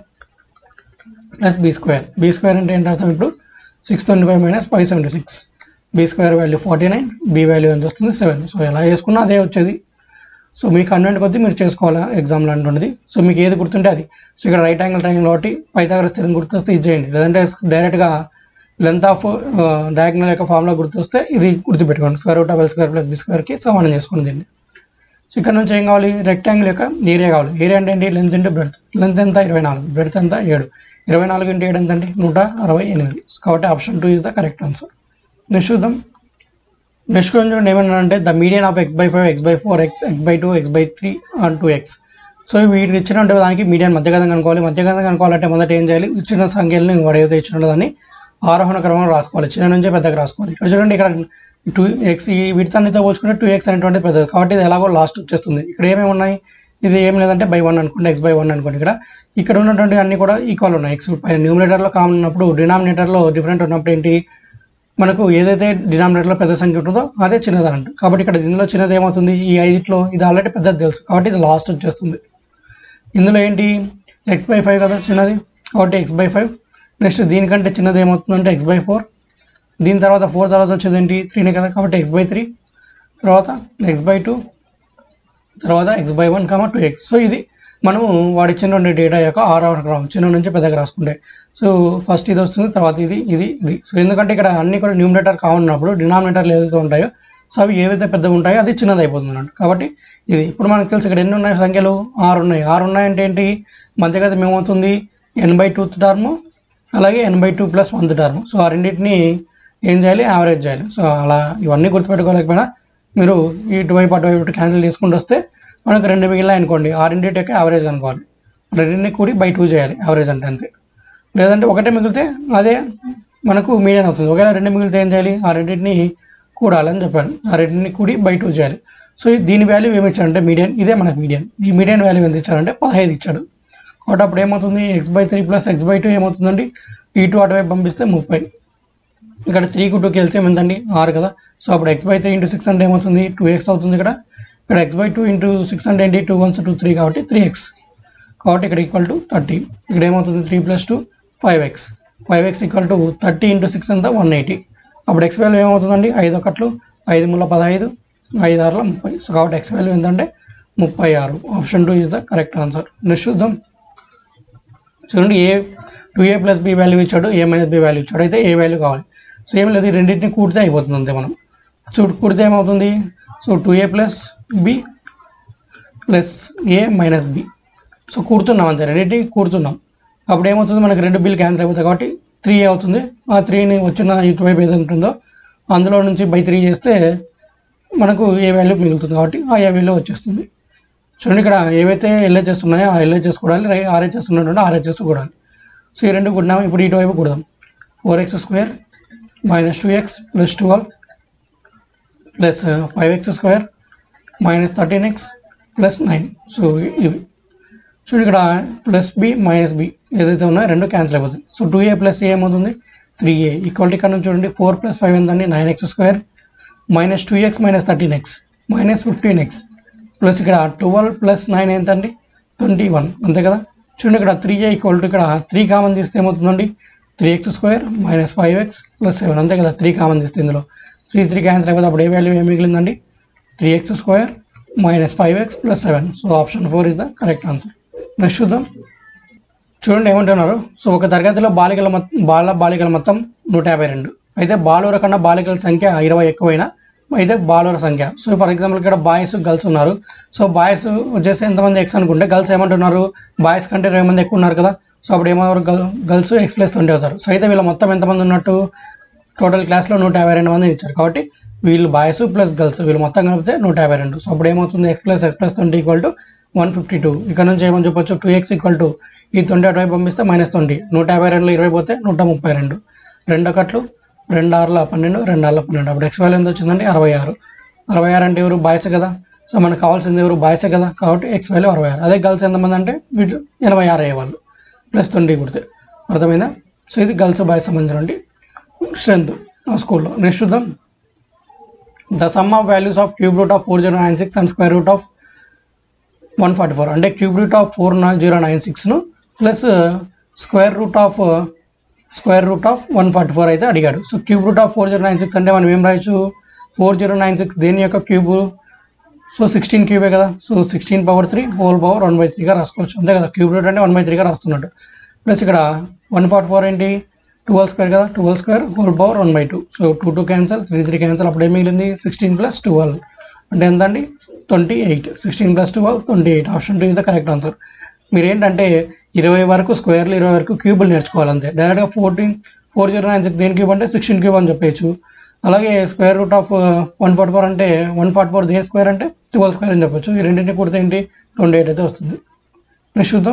plus B square B square అంటే ఏంటి అర్థం ఇప్పుడు six twenty five minus five seventy six B square value forty nine B value ఎంత వస్తుంది సెవెన్ సో ఎలా చేసుకున్నా అదే వచ్చేది సో మీ కన్వెంట్ కొద్దీ మీరు చేసుకోవాలా ఎగ్జామ్లో అంటున్నది సో మీకు ఏది గుర్తుంటే అది సో ఇక్కడ రైట్ యాంగిల్ ట్రయాంగిల్ ఒకటి పైథాగరస్ స్థిరం గుర్తొస్తే ఇది చేయండి లేదంటే డైరెక్ట్గా లెంత్ ఆఫ్ డయాగ్నల్ యొక్క ఫార్ములా గుర్తొస్తే ఇది గుర్తుపెట్టుకోండి square root of L square plus B స్క్వేర్కి సమానం చేసుకోండి దీన్ని సో ఇక్కడ నుంచి ఏం కావాలి రెక్టాంగిల్ యొక్క ఏరియా కావాలి ఏరియా అంటే ఏంటి లెంత్ ఇంటూ బ్రెడ్త్ లెంత్ ఎంత ఇరవై నాలుగు బ్రెడ్త్ ఎంత ఏడు ఇరవై నాలుగు ఇంటూ ఏడు ఎంత అండి నూట అరవై ఎనిమిది కాబట్టి option two is the correct answer next చూద్దాం నెక్స్ట్ క్వశ్చన్ చూడండి ఏమన్నారంటే the median of x by five x by four x x by two X by three and two x so వీటికి ఇచ్చినటువంటి దానికి మీడియన్ మధ్యగతం కనుక్కోవాలి మధ్యగతం కనుక్కోవాలంటే మొదట ఏం చేయాలి ఇచ్చిన సంఖ్యలను వాడు ఏదైతే ఇచ్చిన దాన్ని ఆరోహణ క్రమంలో రాసుకోవాలి చిన్న నుంచి పెద్దగా రాసుకోవాలి ఇక్కడ చూడండి ఇక్కడ టూ ఎక్స్ ఈ వీటితో పోల్చుకుంటే టూ ఎక్స్ అనేటువంటి పెద్దది కాబట్టి ఇది ఎలాగో లాస్ట్ వచ్చేస్తుంది ఇక్కడ ఏమేమి ఉన్నాయి ఇది ఏం లేదంటే బై వన్ అనుకోండి ఎక్స్ బై వన్ అనుకోండి ఇక్కడ ఇక్కడ ఉన్నటువంటి అన్ని కూడా ఈక్వల్ ఉన్నాయి ఎక్స్ పై న్యూమినేటర్లో కామన్ ఉన్నప్పుడు డినామినేటర్లో డిఫరెంట్ ఉన్నప్పుడు ఏంటి మనకు ఏదైతే డినామినేటర్లో పెద్ద సంఖ్య ఉంటుందో అదే చిన్నది అంట కాబట్టి ఇక్కడ ఇందులో చిన్నది ఏమవుతుంది ఈ ఐదిట్లో ఇది ఆల్రెడీ పెద్దది తెలుసు కాబట్టి ఇది లాస్ట్ వచ్చేస్తుంది ఇందులో ఏంటి ఎక్స్ బై ఫైవ్ కదా చిన్నది కాబట్టి ఎక్స్ బై ఫైవ్ నెక్స్ట్ దీనికంటే చిన్నది ఏమవుతుందంటే ఎక్స్ బై ఫోర్ దీని తర్వాత ఫోర్ తర్వాత వచ్చేది ఏంటి త్రీనే కదా కాబట్టి ఎక్స్ బై త్రీ తర్వాత ఎక్స్ బై టూ తర్వాత x by one comma two x so ఇది మనము వాడిచ్చినటువంటి డేటా యొక్క ఆరవ క్రమం చిన్న నుంచి పెద్దగా రాసుకుంటే సో ఫస్ట్ ఇది వస్తుంది తర్వాత ఇది ఇది ఇది సో ఎందుకంటే ఇక్కడ అన్ని కూడా న్యూమినేటర్ కావున్నప్పుడు డినామినేటర్లు ఏదైతే ఉంటాయో సో అవి ఏవైతే పెద్దగా ఉంటాయో అది చిన్నది అయిపోతుంది అన్నట్టు కాబట్టి ఇది ఇప్పుడు మనకు తెలుసు ఇక్కడ ఎన్ని ఉన్నాయి సంఖ్యలు ఆరు ఉన్నాయి ఆరు ఉన్నాయంటే ఏంటి మధ్యగతం ఏమవుతుంది ఎన్ బై టూత్ టర్మ్ అలాగే n by two plus one term so ఆ రెండింటిని ఏం చేయాలి యావరేజ్ చేయాలి సో అలా ఇవన్నీ గుర్తుపెట్టుకోలేకపోయినా మీరు ఇటువైపు అటువైపు క్యాన్సిల్ చేసుకుంటూ వస్తే మనకు రెండు మిగిలిన అనుకోండి ఆ రెండింటి యొక్క యావరేజ్ కనుక్కోవాలి రెండింటిని కూడి బై టూ చేయాలి యావరేజ్ అంటే అంతే లేదంటే ఒకటే మిగిలితే అదే మనకు మీడియన్ అవుతుంది ఒకవేళ రెండు మిగిలితే ఏం చేయాలి ఆ రెండింటిని కూడాలని చెప్పాను ఆ రెండింటిని కూడి బై టూ చేయాలి సో ఈ- దీని వాల్యూ ఏమి ఇచ్చాడంటే మీడియన్ ఇదే మనకు మీడియన్ ఈ మీడియన్ వాల్యూ ఎంత ఇచ్చాడంటే పదహైదు ఇచ్చాడు కాబట్టి అప్పుడు ఏమవుతుంది x by three plus X by two ఏమవుతుందండి ఈ టూ అటువైపు పంపిస్తే ముప్పై ఇక్కడ త్రీకి టూకి వెళ్తే ఎంతండి ఆరు కదా సో అప్పుడు x by three into six అంటే ఏమవుతుంది టూ ఎక్స్ అవుతుంది ఇక్కడ ఇక్కడ x by two into six అంటే ఏంటి టూ వన్స్ టూ త్రీ కాబట్టి త్రీ ఎక్స్ కాబట్టి ఇక్కడ ఈక్వల్ టు థర్టీ ఇక్కడ ఏమవుతుంది three plus two five x five x equal to thirty into six అంతా వన్ ఎయిటీ అప్పుడు ఎక్స్ వాల్యూ ఏమవుతుందండి ఐదు ఒకట్లు ఐదు ముళ్ళ పదహైదు ఐదు ఆరుల ముప్పై సో కాబట్టి ఎక్స్ వాల్యూ ఎంతంటే ముప్పై ఆరు option two is the correct answer next చూద్దాం చూడండి a two a plus B value ఇచ్చాడు ఏ మైనస్ బి వాల్యూ ఇచ్చాడు అయితే ఏ వాల్యూ కావాలి సో ఏం లేదు ఈ రెండింటిని కూడితే అయిపోతుంది అంతే మనం చూడు కూడితే ఏమవుతుంది so two a plus b plus a minus b so కూడుతున్నాం అంతే రెండింటిని కూడుతున్నాం అప్పుడు ఏమవుతుంది మనకి రెండు బిల్ క్యాన్సిల్ అయిపోతాయి కాబట్టి త్రీ అవుతుంది ఆ త్రీని వచ్చిన ఇటువైపు ఏది ఉంటుందో అందులో నుంచి బై త్రీ చేస్తే మనకు ఏ వాల్యూ మిగులుతుంది కాబట్టి ఆ ఏ వాల్యూ వచ్చేస్తుంది చూడండి ఇక్కడ ఏవైతే ఎల్హెచ్ఎస్ ఉన్నాయో ఆ ఎల్హెచ్ఎస్ కూడాలి రై ఆర్హెచ్ఎస్ ఉన్నటువంటి ఆర్హెచ్ఎస్ కూడాలి సో ఈ రెండు కూడినాము ఇప్పుడు ఇటువైపు కూడదాం four x square minus two x plus twelve plus five x square minus thirteen x plus nine so ఇవి చూడండి ఇక్కడ ప్లస్ బి మైనస్ బి ఏదైతే ఉన్నాయో రెండు క్యాన్సిల్ అయిపోతుంది so two a plus a ఏమవుతుంది త్రీ ఏ ఈక్వాలిటీ ఇక్కడ నుంచి చూడండి ఫోర్ ప్లస్ ఫైవ్ ఎంతండి nine x square minus two X minus thirteen x minus fifteen x plus ఇక్కడ ట్వెల్వ్ ప్లస్ నైన్ ఎంతండి ట్వంటీ వన్ అంతే కదా చూడండి ఇక్కడ త్రీ ఏ ఈక్వల్ టు ఇక్కడ త్రీ కామన్ తీస్తే ఏమవుతుందండి three x square minus five X plus seven అంతే కదా త్రీ కామన్ తీస్తే ఇందులో త్రీ త్రీ క్యాన్సల్ అయిపోతే అప్పుడు ఏ వాల్యూ ఏం మిగిలిందండి three x square minus five X plus seven so option four is the correct answer next చూద్దాం చూడండి ఏమంటున్నారు సో ఒక తరగతిలో బాలికల మొత్తం బాల బాలికల మొత్తం నూట యాభై రెండు అయితే బాలుర కన్నా బాలికల సంఖ్య ఇరవై ఎక్కువైనా అయితే బాలుర సంఖ్య సో ఫర్ ఎగ్జాంపుల్ ఇక్కడ బాయ్స్ గర్ల్స్ ఉన్నారు సో బాయ్స్ వచ్చేసి ఎంతమంది ఎక్స్ అనుకుంటే గర్ల్స్ ఏమంటున్నారు బాయ్స్ కంటే ఇరవై మంది ఎక్కువ ఉన్నారు కదా సో అప్పుడు ఏమవుతారు గర్ల్స్ ఎక్స్ ప్లస్ ట్వంటీ అవుతారు సో అయితే వీళ్ళ మొత్తం ఎంతమంది ఉన్నట్టు టోటల్ క్లాస్లో నూట యాభై రెండు మంది ఇచ్చారు కాబట్టి వీళ్ళు బాయ్స్ ప్లస్ గర్ల్స్ వీళ్ళు మొత్తం కలిపితే నూట యాభై రెండు సో అప్పుడు ఏమవుతుంది x plus X plus twenty equal to one fifty two ఇక్కడ నుంచి ఏమని చెప్పొచ్చు టూ ఎక్స్ ఈక్వల్ టు ఈ ట్వంటీ అటువైపు పంపిస్తే మైనస్ ట్వంటీ నూట యాభై రెండులో ఇరవై పోతే నూట ముప్పై రెండు రెండు ఒకట్లు రెండు ఆరుల పన్నెండు రెండు ఆరుల పన్నెండు అప్పుడు ఎక్స్ వాల్యూ ఎంత వచ్చిందండి అరవై ఆరు అరవై ఆరు అంటే ఎవరు బాయ్స్ కదా సో మనకు కావాల్సింది ఎవరు బాయ్సే కదా కాబట్టి ఎక్స్ వాల్యూ అరవై ఆరు అదే గర్ల్స్ ఎంతమంది అంటే వీళ్ళు ఎనభై ఆరు అయ్యేవాళ్ళు ప్లస్ ట్వంటీ కుడితే అర్థమైందా సో ఇది గర్ల్స్ బాయ్స్ సంబంధించినటువంటి స్ట్రెంత్ ఆ స్కూల్లో నెక్స్ట్ చూద్దాం the sum of values of cube root of four zero nine six and square root of one forty four అంటే cube root of four zero nine సిక్స్ను plus square root of square root of one forty four అయితే అడిగాడు so cube root of four zero nine six అంటే మనం ఏం రాయొచ్చు four zero nine six దేని యొక్క క్యూబ్ సో సిక్స్టీన్ క్యూబే కదా so sixteen power three whole power one by త్రీగా రాసుకోవచ్చు అంతే కదా క్యూబ్ రూట్ అంటే వన్ బై త్రీగా రాస్తున్నట్టు ప్లస్ ఇక్కడ వన్ ఫార్టీ ఫోర్ ఏంటి ట్వెల్వ్ స్క్వేర్ కదా twelve square whole power one by two so two two cancel three three cancel అప్పుడు ఏం మిగిలింది సిక్స్టీన్ ప్లస్ ట్వెల్వ్ అంటే ఎంత అండి twenty eight sixteen plus twelve twenty eight option two is the correct answer మీరు ఏంటంటే ఇరవై వరకు స్క్వేర్లు ఇరవై వరకు క్యూబులు నేర్చుకోవాలి అంతే డైరెక్ట్గా fourteen four zero nine six దేని క్యూబ్ అంటే సిక్స్టీన్ క్యూబ్ అని చెప్పచ్చు అలాగే square root of one forty four అంటే వన్ ఫార్టీ ఫోర్ దేని స్క్వేర్ అంటే ట్వెల్వ్ స్క్వేర్ అని చెప్పొచ్చు ఈ రెండింటిని కూడితే ఏంటి ట్వంటీ ఎయిట్ అయితే వస్తుంది నెక్స్ట్ చూద్దాం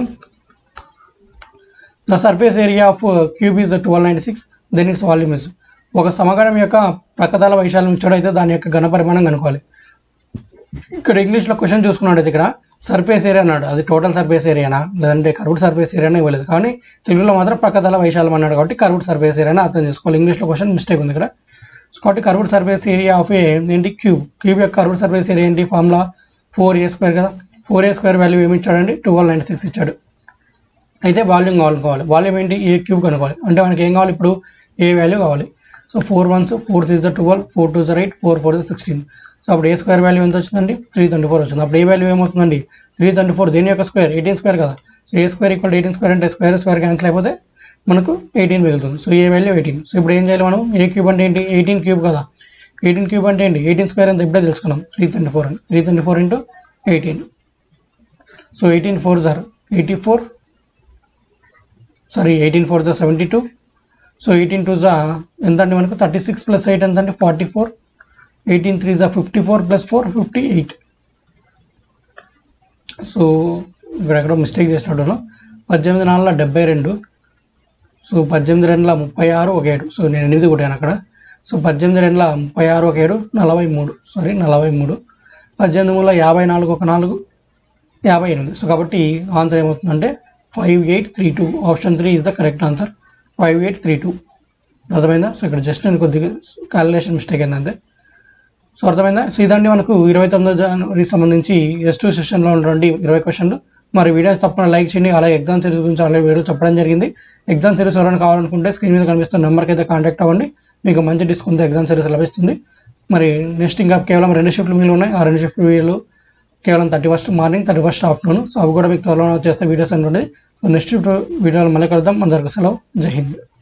the surface area of cube is twelve ninety six then its volume is ఒక సమగణం యొక్క ప్రక్కదాల వైశాల్యం ఇచ్చాడైతే దాని యొక్క ఘన పరిమాణం కనుక్కోవాలి ఇక్కడ ఇంగ్లీష్లో క్వశ్చన్ చూసుకున్నట్టయితే ఇక్కడ సర్ఫేస్ ఏరియా అన్నాడు అది టోటల్ సర్ఫేస్ ఏరియానా లేదంటే కర్వ్డ్ సర్ఫేస్ ఏరియానే ఇవ్వలేదు కానీ తెలుగులో మాత్రం ప్రక్కదల వైశాల్యం అన్నాడు కాబట్టి కర్వ్డ్ సర్ఫేస్ ఏరియాని అర్థం చేసుకోవాలి ఇంగ్లీష్లో క్వశ్చన్ మిస్టేక్ ఉంది ఇక్కడ సో కాబట్టి curved surface area of a ఏంటి క్యూబ్ క్యూబ్ యొక్క కర్వ్డ్ సర్ఫేస్ ఏరియా ఏంటి ఫార్ములా ఫోర్ ఏ స్క్వేర్ కదా ఫోర్ ఏ స్క్వేర్ వాల్యూ ఏమి ఇచ్చాడండి ట్వెల్వ్ నైంటీ సిక్స్ ఇచ్చాడు అయితే వాల్యూమ్ కావాలనుకోవాలి వాల్యూమ్ ఏంటి ఏ క్యూబ్ కనుక్కోవాలి అంటే మనకి ఏం కావాలి ఇప్పుడు ఏ వాల్యూ కావాలి so four ones four three జర్ ట్వెల్వ్ ఫోర్ టూ జర్ eight four four sixteen so అప్పుడు ఏ స్క్వేర్ వాల్యూ ఎంత వచ్చిందండి త్రీ ట్వంటీ ఫోర్ వచ్చింది అప్పుడు ఏ వాల్యూ ఏమవుతుందండి త్రీ ట్వంటీ ఫోర్ దేని యొక్క స్క్వేర్ ఎయిటీన్ స్క్వేర్ కదా so a square equal eighteen square అంటే స్క్వేర్ స్క్వేర్ క్యాన్సిల్ అయిపోతే మనకు ఎయిటీన్ మిగులుతుంది so a value eighteen so ఇప్పుడు ఏం చేయాలి మనం ఏ క్యూబ్ అంటే ఏంటి ఎయిటీన్ క్యూబ్ కదా ఎయిటీన్ క్యూబ్ అంటే ఏంటి ఎయిటీన్ స్క్వేర్ అని ఇప్పుడే తెలుసుకున్నాం త్రీ ట్వంటీ ఫోర్ అని three twenty four into eighteen so eighteen four జార్ eighty four sorry eighteen four జా seventy two so eighteen two జా ఎంత అండి మనకు థర్టీ సిక్స్ ప్లస్ ఎయిట్ ఎంత అంటే ఫార్టీ ఫోర్ ఎయిటీన్ త్రీ జా fifty four plus four fifty eight so ఇక్కడ ఎక్కడో మిస్టేక్ చేసినట్టు పద్దెనిమిది నాలుగుల డెబ్బై రెండు సో పద్దెనిమిది రెండుల ముప్పై ఆరు ఒక ఏడు సో నేను ఎనిమిది కొట్టాను అక్కడ సో పద్దెనిమిది రెండుల ముప్పై ఆరు ఒక ఏడు నలభై మూడు సారీ నలభై మూడు పద్దెనిమిది మూడుల యాభై నాలుగు ఒక నాలుగు యాభై ఎనిమిది సో కాబట్టి ఆన్సర్ ఏమవుతుందంటే five eight three two option three is the correct answer five eight three two అర్థమైందా సో ఇక్కడ జస్ట్ నేను కొద్దిగా క్యాలిక్యులేషన్ మిస్టేక్ అయింది సో అర్థమైందా సో ఇదండి మనకు ఇరవై తొమ్మిదో జనవరికి సంబంధించి ఎస్ టూ సెషన్లో ఉన్నటువంటి ఇరవై క్వశ్చన్లు మరి వీడియోస్ తప్పకుండా లైక్ చేయండి అలాగే ఎగ్జామ్ సిరీస్ గురించి అలాగే వీడియో చెప్పడం జరిగింది ఎగ్జామ్ సిరీస్ ఎవరైనా కావాలనుకుంటే స్క్రీన్ మీద కనిపిస్తున్న నెంబర్కి అయితే కాంటాక్ట్ అవ్వండి మీకు మంచి డిస్కౌంట్ ఎగ్జామ్ సిరీస్ లభిస్తుంది మరి నెక్స్ట్ ఇంకా కేవలం రెండు షిఫ్ట్లు మిగిలి ఉన్నాయి ఆ రెండు షిఫ్ట్ వీడియోలు కేవలం thirty first morning thirty first afternoon so అవి కూడా మీకు త్వరలో చేస్తే వీడియోస్ అంటుండే సో నెక్స్ట్ వీడియోలో మళ్ళీ కలుద్దాం అందరికీ సెలవు జై హింద్